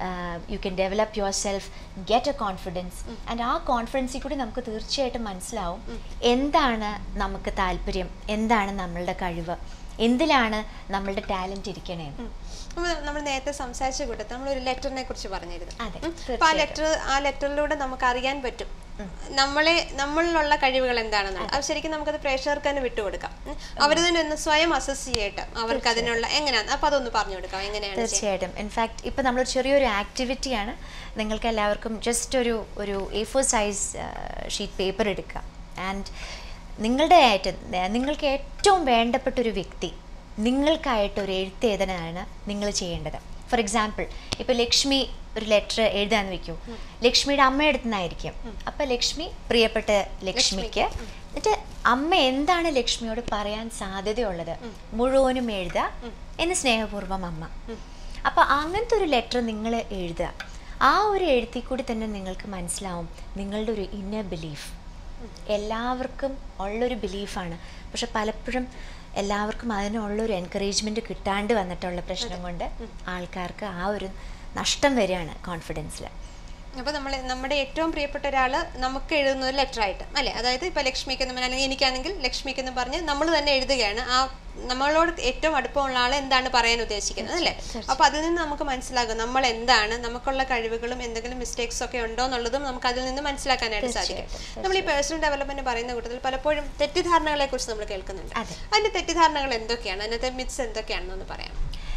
you can develop yourself get a confidence and ആ കോൺഫിഡൻസിൽ കൂടി നമുക്ക് തീർച്ചയായിട്ടും മനസ്സിലാവും എന്താണ് നമുക്ക് താല്പര്യം എന്താണ് നമ്മളുടെ കഴിവ് എന്തിലാണ് നമ്മളുടെ ടാലൻറ്റ് ഇരിക്കണേന്ന് നമ്മൾ നമ്മൾ നേരത്തെ സംസാരിച്ച കൂട്ടത്തിൽ നമ്മൾ ഒരു ലെറ്ററിനെ കുറിച്ച് പറഞ്ഞിരുന്നു അതെ, ഉം. അപ്പൊ ആ ലെറ്റർ ആ ലെറ്ററിലൂടെ നമുക്ക് അറിയാൻ പറ്റും നമ്മളെ നമ്മളിലുള്ള കഴിവുകൾ എന്താണെന്നുള്ളത് അത് ശരിക്കും നമുക്കത് പ്രേക്ഷകർക്ക് തന്നെ വിട്ടുകൊടുക്കാം ഉം. അവർ തന്നെ ഒന്ന് സ്വയം അസസ് ചെയ്യട്ടെ അവർക്ക് അതിനുള്ള എങ്ങനെയാണ് അപ്പൊ അതൊന്ന് പറഞ്ഞു കൊടുക്കാം എങ്ങനെയാണ് ചെയ്യുന്നത്? തീർച്ചയായിട്ടും ഇൻഫാക്ട് ഇപ്പം നമ്മളൊരു ചെറിയൊരു ആക്ടിവിറ്റിയാണ് നിങ്ങൾക്ക് എല്ലാവർക്കും ജസ്റ്റ് ഒരു ഒരു A four size sheet paper എടുക്കുക ആൻഡ് നിങ്ങളുടെ ആയിട്ട് നിങ്ങൾക്ക് ഏറ്റവും വേണ്ടപ്പെട്ട ഒരു വ്യക്തി നിങ്ങൾക്കായിട്ട് ഒരു എഴുത്ത് എഴുതാനാണ് നിങ്ങൾ ചെയ്യേണ്ടത് ഫോർ എക്സാമ്പിൾ ഇപ്പോൾ ലക്ഷ്മി ഒരു ലെറ്റർ എഴുതാന്ന് വെക്കൂ ലക്ഷ്മിയുടെ അമ്മയുടെ അടുത്ത് നിന്നായിരിക്കും അപ്പം ലക്ഷ്മി പ്രിയപ്പെട്ട ലക്ഷ്മിക്ക് എന്നിട്ട് അമ്മ എന്താണ് ലക്ഷ്മിയോട് പറയാൻ സാധ്യതയുള്ളത് മുഴുവനും എഴുതുക എന്ന് സ്നേഹപൂർവ്വം അമ്മ അപ്പോൾ അങ്ങനത്തെ ഒരു ലെറ്റർ നിങ്ങൾ എഴുതുക ആ ഒരു എഴുത്തിൽ കൂടി തന്നെ നിങ്ങൾക്ക് മനസ്സിലാവും നിങ്ങളുടെ ഒരു ഇന്നർ ബിലീഫ് എല്ലാവർക്കും ഉള്ളൊരു ബിലീഫാണ് പക്ഷെ പലപ്പോഴും എല്ലാവർക്കും അതിനുള്ളൊരു എൻകറേജ്മെൻറ്റ് കിട്ടാണ്ട് വന്നിട്ടുള്ള പ്രശ്നം കൊണ്ട് ആൾക്കാർക്ക് ആ ഒരു നഷ്ടം വരികയാണ് കോൺഫിഡൻസിൽ അപ്പൊ നമ്മൾ നമ്മുടെ ഏറ്റവും പ്രിയപ്പെട്ട ഒരാള് നമുക്ക് എഴുതുന്ന ഒരു ലെറ്റർ ആയിട്ട് അല്ലെ അതായത് ഇപ്പൊ ലക്ഷ്മിക്ക് എന്ന് പറഞ്ഞാൽ അല്ലെങ്കിൽ എനിക്കാണെങ്കിൽ ലക്ഷ്മിക്ക് എന്ന് പറഞ്ഞ് നമ്മൾ തന്നെ എഴുതുകയാണ് ആ നമ്മളോട് ഏറ്റവും അടുപ്പമുള്ള ആൾ എന്താണ് പറയാൻ ഉദ്ദേശിക്കുന്നത് അല്ലേ അപ്പൊ അതിൽ നിന്ന് നമുക്ക് മനസ്സിലാകും നമ്മൾ എന്താണ് നമുക്കുള്ള കഴിവുകളും എന്തെങ്കിലും മിസ്റ്റേക്സ് ഒക്കെ ഉണ്ടോ എന്നുള്ളതും നമുക്ക് അതിൽ നിന്ന് മനസ്സിലാക്കാനായിട്ട് സാധിക്കും നമ്മൾ ഈ പേഴ്സണൽ ഡെവലപ്മെന്റ് പറയുന്ന കൂട്ടത്തിൽ പലപ്പോഴും തെറ്റിദ്ധാരണകളെ കുറിച്ച് നമ്മൾ കേൾക്കുന്നുണ്ട് അതെ. അതിന്റെ തെറ്റിദ്ധാരണകൾ എന്തൊക്കെയാണ് അതിനകത്തെ മിത്സ് എന്തൊക്കെയാണെന്നൊന്ന് പറയാം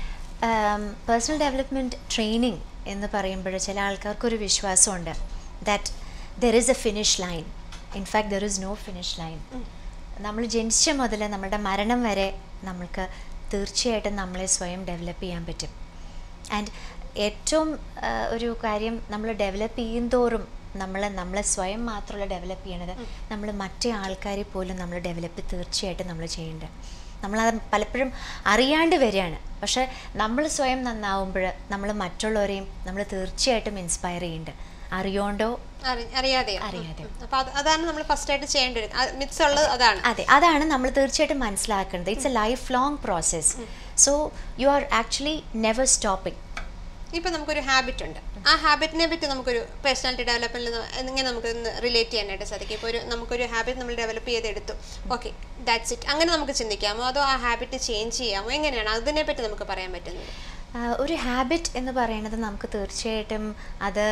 പേഴ്സണൽ ഡെവലപ്മെൻറ്റ് ട്രെയിനിങ് എന്ന് പറയുമ്പോൾ ചില ആൾക്കാർക്കൊരു വിശ്വാസമുണ്ട് that there is a finish line in fact there is no finish line നമ്മൾ ജനിച്ച മുതൽ നമ്മുടെ മരണം വരെ നമ്മൾക്ക് തീർച്ചയായിട്ടും നമ്മളെ സ്വയം ഡെവലപ്പ് ചെയ്യാൻ പറ്റും ആൻഡ് ഏറ്റവും ആ, ഒരു കാര്യം നമ്മൾ ഡെവലപ്പ് ചെയ്യും തോറും നമ്മൾ നമ്മളെ സ്വയം മാത്രമല്ല ഡെവലപ്പ് ചെയ്യണത് നമ്മൾ മറ്റേ ആൾക്കാരെ പോലും നമ്മൾ ഡെവലപ്പ് തീർച്ചയായിട്ടും നമ്മൾ ചെയ്യേണ്ടത് നമ്മളത് പലപ്പോഴും അറിയാണ്ട് വരികയാണ് പക്ഷേ നമ്മൾ സ്വയം നന്നാവുമ്പോൾ നമ്മൾ മറ്റുള്ളവരെയും നമ്മൾ തീർച്ചയായിട്ടും ഇൻസ്പയർ ചെയ്യുന്നുണ്ട് അറിയോണ്ടോ അറി- അറിയാതെയോ അറിയാതെയോ. അപ്പൊ അത് അതാണ് നമ്മൾ ഫസ്റ്റ് ആയിട്ട് ചെയ്യേണ്ടത് മിത്സ് ഉള്ളത് അതാണ് അതെ അതാണ് നമ്മൾ തീർച്ചയായിട്ടും മനസ്സിലാക്കേണ്ടത് it's a life long process so you are actually never stopping ഇപ്പൊ നമുക്കൊരു ഹാബിറ്റ് ഉണ്ട് ആ ഹാബിറ്റിനെ പറ്റി നമുക്കൊരു പേഴ്സണാലിറ്റി ഡെവലപ്മെന്റിൽ എങ്ങനെ നമുക്ക് റിലേറ്റ് ചെയ്യാനായിട്ട് സാധിക്കും ഇപ്പോൾ ഒരു നമുക്കൊരു ഹാബിറ്റ് നമ്മൾ ഡെവലപ്പ് ചെയ്തെടുത്തു ഓക്കെ ദാറ്റ്സ് ഇറ്റ് അങ്ങനെ നമുക്ക് ചിന്തിക്കാമോ അതോ ആ ഹാബിറ്റ് ചേഞ്ച് ചെയ്യാമോ എങ്ങനെയാണ് അതിനെ പറ്റി നമുക്ക് പറയാൻ പറ്റുന്നത് ആഹ് ഒരു ഹാബിറ്റ് എന്ന് പറയുന്നത് നമുക്ക് തീർച്ചയായിട്ടും അത്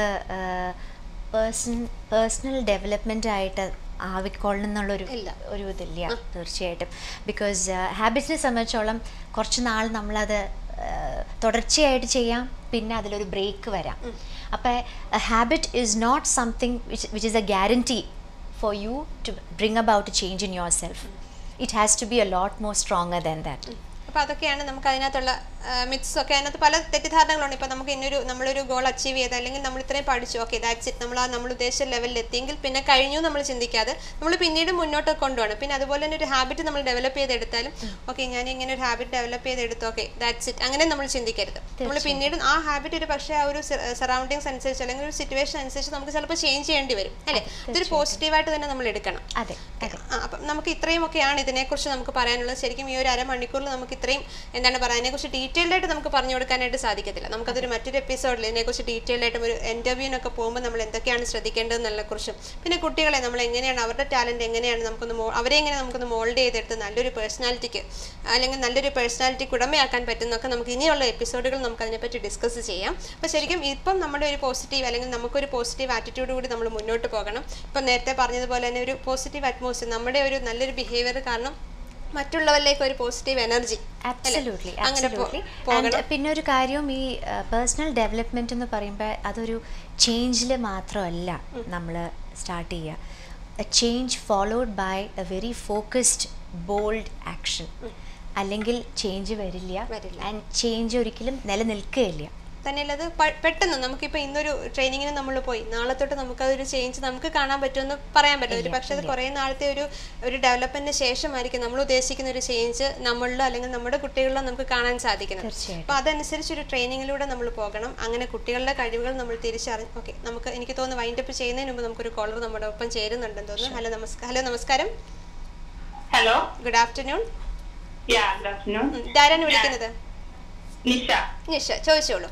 പേഴ്സൺ പേഴ്സണൽ ഡെവലപ്മെൻ്റ് ആയിട്ട് ആവിക്കൊള്ളണം എന്നുള്ളൊരു ഇല്ല. ഒരു ഇതില്ല തീർച്ചയായിട്ടും ബിക്കോസ് ഹാബിറ്റിനെ സംബന്ധിച്ചോളം കുറച്ച് നാൾ നമ്മളത് ആഹ് തുടർച്ചയായിട്ട് ചെയ്യാം പിന്നെ അതിലൊരു ബ്രേക്ക് വരാം അപ്പോൾ habit is not something which which is a guarantee for you to bring about a change in yourself it has to be a lot more stronger than that അപ്പൊ അതൊക്കെയാണ് നമുക്ക് അതിനകത്തുള്ള മിത്സ് ഒക്കെ അതിനകത്ത് പല തെറ്റിദ്ധാരണകളുണ്ട് ഇപ്പൊ നമുക്ക് ഇന്നൊരു നമ്മളൊരു ഗോൾ അച്ചീവ് ചെയ്ത് അല്ലെങ്കിൽ നമ്മൾ ഇത്രയും പഠിച്ചു ഓക്കെ ദാറ്റ്സ് ഇറ്റ് നമ്മൾ ആ നമ്മൾ ഉദ്ദേശിച്ച ലെവലിൽ എത്തിയെങ്കിൽ പിന്നെ കഴിഞ്ഞു നമ്മൾ ചിന്തിക്കാതെ നമ്മൾ പിന്നീട് മുന്നോട്ട് കൊണ്ടുപോകണം പിന്നെ അതുപോലെ തന്നെ ഒരു ഹാബിറ്റ് നമ്മൾ ഡെവലപ്പ് ചെയ്തെടുത്താലും ഓക്കെ ഞാൻ ഇങ്ങനെ ഒരു ഹാബിറ്റ് ഡെവലപ്പ് ചെയ്തെടുത്തു ഓക്കെ ദാറ്റ്സ് ഇറ്റ് അങ്ങനെ നമ്മൾ ചിന്തിക്കരുത് നമ്മൾ പിന്നീട് ആ ഹാബിറ്റ് ഒരു പക്ഷേ ആ ഒരു സറൗണ്ടിങ്സ് അനുസരിച്ച് അല്ലെങ്കിൽ ഒരു സിറ്റുവേഷൻ അനുസരിച്ച് നമുക്ക് ചിലപ്പോൾ ചേഞ്ച് ചെയ്യേണ്ടി വരും അല്ലേ ഇതൊരു പോസിറ്റീവായിട്ട് തന്നെ നമ്മൾ എടുക്കണം അതെ അതെ ആ, അപ്പം നമുക്ക് ഇത്രയും ഒക്കെയാണ് ഇതിനെക്കുറിച്ച് നമുക്ക് പറയാനുള്ളത് ശരിക്കും ഈ ഒരു അരമണിക്കൂറിൽ നമുക്ക് ഇത്രയും എന്താണ് പറയുക അതിനെക്കുറിച്ച് ഡീറ്റെയിൽഡ് ആയിട്ട് നമുക്ക് പറഞ്ഞു കൊടുക്കാനായിട്ട് സാധിക്കത്തില്ല നമുക്കതൊരു മറ്റൊരു എപ്പിസോഡിൽ ഇതിനെക്കുറിച്ച് ഡീറ്റെയിൽഡ് ആയിട്ടും ഒരു ഇൻ്റർവ്യൂവിനൊക്കെ പോകുമ്പോൾ നമ്മൾ എന്തൊക്കെയാണ് ശ്രദ്ധിക്കേണ്ടതെന്നുള്ള കുറിച്ചും പിന്നെ കുട്ടികളെ നമ്മൾ എങ്ങനെയാണ് അവരുടെ ടാലൻറ്റ് എങ്ങനെയാണ് നമുക്കൊന്ന് മോ അവരെ എങ്ങനെ നമുക്കൊന്ന് മോൾഡ് ചെയ്തെടുത്ത് നല്ലൊരു പേഴ്സണാലിറ്റിക്ക് അല്ലെങ്കിൽ നല്ലൊരു പേഴ്സണാലിറ്റിക്ക് ഉടമയാക്കാൻ പറ്റുന്നൊക്കെ നമുക്ക് ഇനിയുള്ള എപ്പിസോഡുകൾ നമുക്ക് അതിനെപ്പറ്റി ഡിസ്കസ് ചെയ്യാം അപ്പോൾ ശരിക്കും ഇപ്പം നമ്മുടെ ഒരു പോസിറ്റീവ് അല്ലെങ്കിൽ നമുക്കൊരു പോസിറ്റീവ് ആറ്റിറ്റ്യൂഡ് കൂടി നമ്മൾ മുന്നോട്ട് പോകണം ഇപ്പം നേരത്തെ പറഞ്ഞതുപോലെ തന്നെ ഒരു പോസിറ്റീവ് അറ്റ്മോസ്ഫിയർ നമ്മുടെ ഒരു നല്ലൊരു ബിഹേവിയർ കാരണം മറ്റുള്ളവരിലേക്ക് ഒരു പോസിറ്റീവ് എനർജി അബ്സല്യൂട്ട്ലി അങ്ങനെ പോ- അബ്സല്യൂട്ട്ലി പോകണം പിന്നെ ഒരു കാര്യവും ഈ പേഴ്സണൽ ഡെവലപ്മെൻറ്റ് എന്ന് പറയുമ്പോൾ അതൊരു ചേഞ്ചിൽ മാത്രമല്ല നമ്മൾ സ്റ്റാർട്ട് ചെയ്യുക a change followed by a very focused bold action അല്ലെങ്കിൽ ചേഞ്ച് വരില്ല വരില്ല. ആൻഡ് ചേഞ്ച് ഒരിക്കലും നിലനിൽക്കുകയില്ല തന്നെയല്ല അത് പ- പെട്ടെന്ന് നമുക്കിപ്പോൾ ഇന്നൊരു ട്രെയിനിങ്ങിന് നമ്മൾ പോയി നാളെ തൊട്ട് നമുക്കതൊരു ചേഞ്ച് നമുക്ക് കാണാൻ പറ്റുമെന്ന് പറയാൻ പറ്റില്ല ഒരു പക്ഷേ അത് കുറേ നാളത്തെ ഒരു ഒരു ഡെവലപ്മെന്റിന് ശേഷമായിരിക്കും നമ്മൾ ഉദ്ദേശിക്കുന്ന ഒരു ചേഞ്ച് നമ്മളിലോ അല്ലെങ്കിൽ നമ്മുടെ കുട്ടികളിലോ നമുക്ക് കാണാൻ സാധിക്കുന്നത് തീർച്ചയായിട്ടും. അപ്പോൾ അതനുസരിച്ച് ഒരു ട്രെയിനിങ്ങിലൂടെ നമ്മൾ പോകണം അങ്ങനെ കുട്ടികളുടെ കഴിവുകൾ നമ്മൾ തിരിച്ചറിഞ്ഞ് ഓക്കെ നമുക്ക് എനിക്ക് തോന്നുന്നു വൈൻഡപ്പ് ചെയ്യുന്നതിന് മുമ്പ് നമുക്കൊരു കോളർ നമ്മുടെ ഒപ്പം ചേരുന്നുണ്ടെന്ന് തോന്നുന്നു ഹലോ നമസ്കാരം ഹലോ നമസ്കാരം hello good afternoon yeah good afternoon ഇതാരാണ് വിളിക്കുന്നത് നിഷ നിഷ ചോദിച്ചോളൂ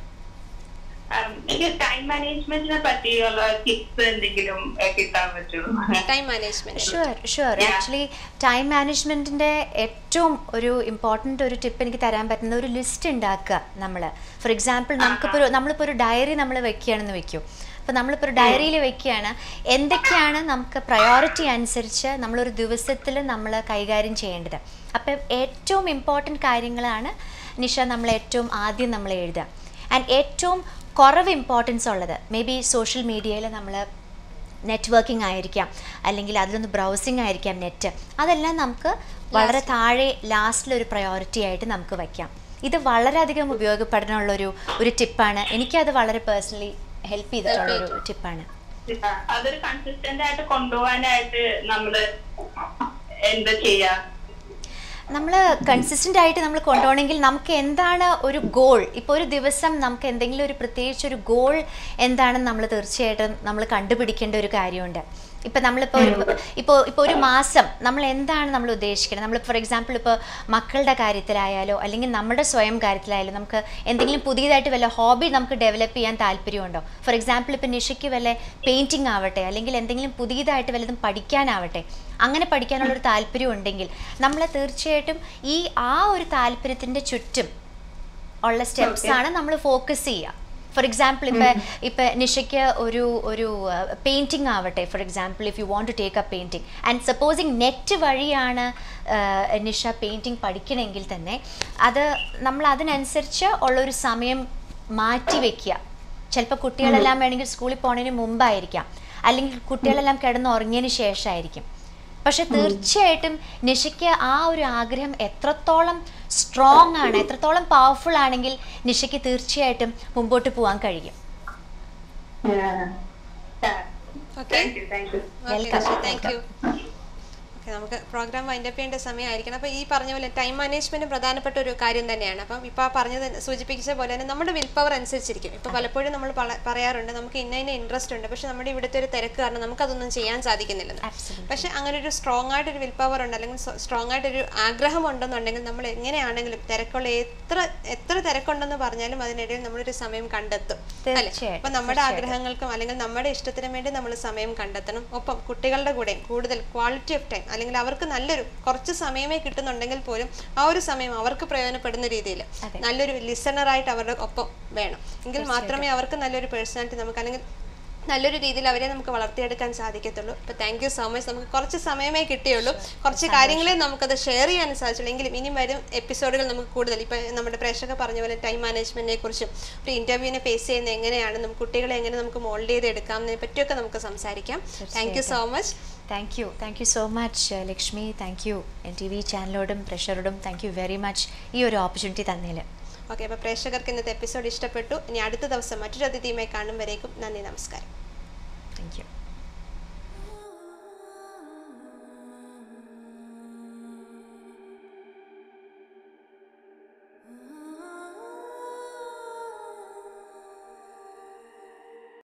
ഉം, എനിക്ക് ടൈം മാനേജ്മെന്റിനെ പറ്റിയുള്ള ടിപ്സ് എന്തെങ്കിലും ഏഹ്, കിട്ടാൻ പറ്റുമോ time management sure sure Yeah. Actually time മാനേജ്മെൻറ്റിൻ്റെ ഏറ്റവും ഒരു ഇമ്പോർട്ടൻ്റ് ഒരു ടിപ്പ് എനിക്ക് തരാൻ പറ്റുന്ന ഒരു ലിസ്റ്റ് ഉണ്ടാക്കുക നമ്മൾ ഫോർ എക്സാമ്പിൾ നമുക്കിപ്പോൾ ഒരു നമ്മളിപ്പോൾ ഒരു ഡയറി നമ്മൾ വെക്കുകയാണെന്ന് വെക്കും അപ്പോൾ നമ്മളിപ്പോൾ ഒരു ഡയറിയിൽ വെക്കുകയാണ് എന്തൊക്കെയാണ് നമുക്ക് പ്രയോറിറ്റി അനുസരിച്ച് നമ്മളൊരു ദിവസത്തിൽ നമ്മൾ കൈകാര്യം ചെയ്യേണ്ടത് അപ്പം ഏറ്റവും ഇമ്പോർട്ടൻറ്റ് കാര്യങ്ങളാണ് നിഷ നമ്മൾ ഏറ്റവും ആദ്യം നമ്മൾ എഴുതുക ആൻഡ് ഏറ്റവും കുറവ് ഇമ്പോർട്ടൻസ് ഉള്ളത് മേ ബി സോഷ്യൽ മീഡിയയിൽ നമ്മൾ നെറ്റ്വർക്കിംഗ് ആയിരിക്കാം അല്ലെങ്കിൽ അതിലൊന്ന് ബ്രൗസിംഗ് ആയിരിക്കാം നെറ്റ് അതെല്ലാം നമുക്ക് വളരെ താഴെ ലാസ്റ്റിലൊരു പ്രയോറിറ്റി ആയിട്ട് നമുക്ക് വയ്ക്കാം ഇത് വളരെയധികം ഉപയോഗപ്പെടാനുള്ള ഒരു ഒരു ടിപ്പാണ് എനിക്കത് വളരെ പേഴ്സണലി ഹെൽപ്പ് ചെയ്തിട്ടുള്ള ഒരു ടിപ്പാണ് അതൊരു കൺസിസ്റ്റന്റ് ആയിട്ട് കൊണ്ടുപോകാനായിട്ട് നമ്മള് എന്താ ചെയ്യാ നമ്മൾ കൺസിസ്റ്റൻ്റ് ആയിട്ട് നമ്മൾ കൊണ്ടുപോകണമെങ്കിൽ നമുക്ക് എന്താണ് ഒരു ഗോൾ ഇപ്പോൾ ഒരു ദിവസം നമുക്ക് എന്തെങ്കിലും ഒരു പ്രത്യേകിച്ച് ഒരു ഗോൾ എന്താണെന്ന് നമ്മൾ തീർച്ചയായിട്ടും നമ്മൾ കണ്ടുപിടിക്കേണ്ട ഒരു കാര്യമുണ്ട് ഇപ്പം നമ്മളിപ്പോൾ ഒരു ഇപ്പോൾ ഇപ്പോൾ ഒരു മാസം നമ്മൾ എന്താണ് നമ്മൾ ഉദ്ദേശിക്കുന്നത് നമ്മൾ ഫോർ എക്സാമ്പിൾ ഇപ്പോൾ മക്കളുടെ കാര്യത്തിലായാലോ അല്ലെങ്കിൽ നമ്മുടെ സ്വയം കാര്യത്തിലായാലും നമുക്ക് എന്തെങ്കിലും പുതിയതായിട്ട് വല്ല ഹോബി നമുക്ക് ഡെവലപ്പ് ചെയ്യാൻ താല്പര്യമുണ്ടോ ഫോർ എക്സാമ്പിൾ ഇപ്പോൾ നിഷയ്ക്ക് വല്ല പെയിൻറ്റിങ് ആവട്ടെ അല്ലെങ്കിൽ എന്തെങ്കിലും പുതിയതായിട്ട് വല്ലതും പഠിക്കാനാവട്ടെ അങ്ങനെ പഠിക്കാനുള്ളൊരു താല്പര്യം ഉണ്ടെങ്കിൽ നമ്മൾ തീർച്ചയായിട്ടും ഈ ആ ഒരു താല്പര്യത്തിൻ്റെ ചുറ്റും ഉള്ള സ്റ്റെപ്സ് ആണ് നമ്മൾ ഫോക്കസ് ചെയ്യുക ഫോർ എക്സാമ്പിൾ ഇപ്പം ഇപ്പം നിഷയ്ക്ക് ഒരു ഒരു പെയിൻറ്റിങ് ആവട്ടെ for example if you want to take a painting and supposing net വഴിയാണ് ആ, നിഷ പെയിൻറ്റിങ് പഠിക്കണമെങ്കിൽ തന്നെ അത് നമ്മൾ അതിനനുസരിച്ച് ഉള്ളൊരു സമയം മാറ്റി വെക്കുക ചിലപ്പോൾ കുട്ടികളെല്ലാം വേണമെങ്കിൽ സ്കൂളിൽ പോണതിന് മുമ്പായിരിക്കാം അല്ലെങ്കിൽ കുട്ടികളെല്ലാം കിടന്ന് ഉറങ്ങിയതിന് ശേഷമായിരിക്കും പക്ഷെ തീർച്ചയായിട്ടും നിഷയ്ക്ക് ആ ഒരു ആഗ്രഹം എത്രത്തോളം സ്ട്രോങ് ആണ് എത്രത്തോളം പവർഫുൾ ആണെങ്കിൽ നിഷയ്ക്ക് തീർച്ചയായിട്ടും മുമ്പോട്ട് പോകാൻ കഴിയും okay thank you thank you Welcome. Thank you okay നമുക്ക് പ്രോഗ്രാം വൈൻഡപ്പ് ചെയ്യേണ്ട സമയമായിരിക്കണം അപ്പോൾ ഈ പറഞ്ഞ പോലെ ടൈം മാനേജ്മെന്റ് പ്രധാനപ്പെട്ട ഒരു കാര്യം തന്നെയാണ് അപ്പം ഇപ്പോൾ ആ പറഞ്ഞത് സൂചിപ്പിച്ച പോലെ തന്നെ നമ്മുടെ വിൽ പവർ അനുസരിച്ചിരിക്കും ഇപ്പോൾ പലപ്പോഴും നമ്മൾ പല- പറയാറുണ്ട് നമുക്ക് ഇന്ന ഇന്ന ഇൻട്രസ്റ്റ് ഉണ്ട് പക്ഷെ നമ്മുടെ ഇവിടുത്തെ ഒരു തിരക്ക് കാരണം നമുക്കതൊന്നും ചെയ്യാൻ സാധിക്കുന്നില്ലെന്ന് Absolutely. പക്ഷെ അങ്ങനെ ഒരു സ്ട്രോങ് ആയിട്ട് ഒരു വിൽ പവർ ഉണ്ട് അല്ലെങ്കിൽ സ്ട്രോങ് ആയിട്ട് ഒരു ആഗ്രഹം ഉണ്ടെന്നുണ്ടെങ്കിൽ നമ്മൾ എങ്ങനെയാണെങ്കിലും തിരക്കുള്ള എത്ര എത്ര തിരക്കുണ്ടെന്ന് പറഞ്ഞാലും അതിനിടയിൽ നമ്മളൊരു സമയം കണ്ടെത്തും അല്ലേ തീർച്ചയായിട്ടും, അപ്പൊ നമ്മുടെ ആഗ്രഹങ്ങൾക്കും അല്ലെങ്കിൽ നമ്മുടെ ഇഷ്ടത്തിനും വേണ്ടി നമ്മൾ സമയം കണ്ടെത്തണം ഒപ്പം കുട്ടികളുടെ കൂടെയും കൂടുതൽ ക്വാളിറ്റി ഓഫ് ടൈം അല്ലെങ്കിൽ അവർക്ക് നല്ലൊരു കുറച്ച് സമയമേ കിട്ടുന്നുണ്ടെങ്കിൽ പോലും ആ ഒരു സമയം അവർക്ക് പ്രയോജനപ്പെടുന്ന രീതിയിൽ നല്ലൊരു ലിസണറായിട്ട് അവരുടെ ഒപ്പം വേണം എങ്കിൽ മാത്രമേ അവർക്ക് നല്ലൊരു പേഴ്സണാലിറ്റി നമുക്ക് അല്ലെങ്കിൽ നല്ലൊരു രീതിയിൽ അവരെ നമുക്ക് വളർത്തിയെടുക്കാൻ സാധിക്കത്തുള്ളൂ ഇപ്പൊ താങ്ക് യു സോ മച്ച് നമുക്ക് കുറച്ച് സമയമേ കിട്ടിയുള്ളൂ കുറച്ച് കാര്യങ്ങളെ നമുക്കത് ഷെയർ ചെയ്യാൻ സാധിച്ചുള്ളൂ എങ്കിലും ഇനി വരും എപ്പിസോഡുകൾ നമുക്ക് കൂടുതൽ ഇപ്പൊ നമ്മുടെ പ്രേക്ഷകർ പറഞ്ഞ പോലെ ടൈം മാനേജ്മെന്റിനെ കുറിച്ചും ഒരു ഇന്റർവ്യൂവിനെ ഫേസ് ചെയ്യുന്ന എങ്ങനെയാണ് നമുക്ക് കുട്ടികളെ എങ്ങനെ നമുക്ക് മോൾഡ് ചെയ്ത് എടുക്കാമെന്നതിനെ പറ്റിയൊക്കെ നമുക്ക് സംസാരിക്കാം thank you so much thank you thank you so much Lakshmi thank you N T V ചാനലോടും പ്രഷറോടും താങ്ക് യു വെരി മച്ച് ഈ ഒരു ഓപ്പർച്യൂണിറ്റി തന്നതിൽ ഓക്കെ അപ്പോൾ പ്രേക്ഷകർക്ക് ഇന്നത്തെ എപ്പിസോഡ് ഇഷ്ടപ്പെട്ടു ഇനി അടുത്ത ദിവസം മറ്റൊരു അതിഥിയുമായി കാണും വരേക്കും നന്ദി നമസ്കാരം താങ്ക് യു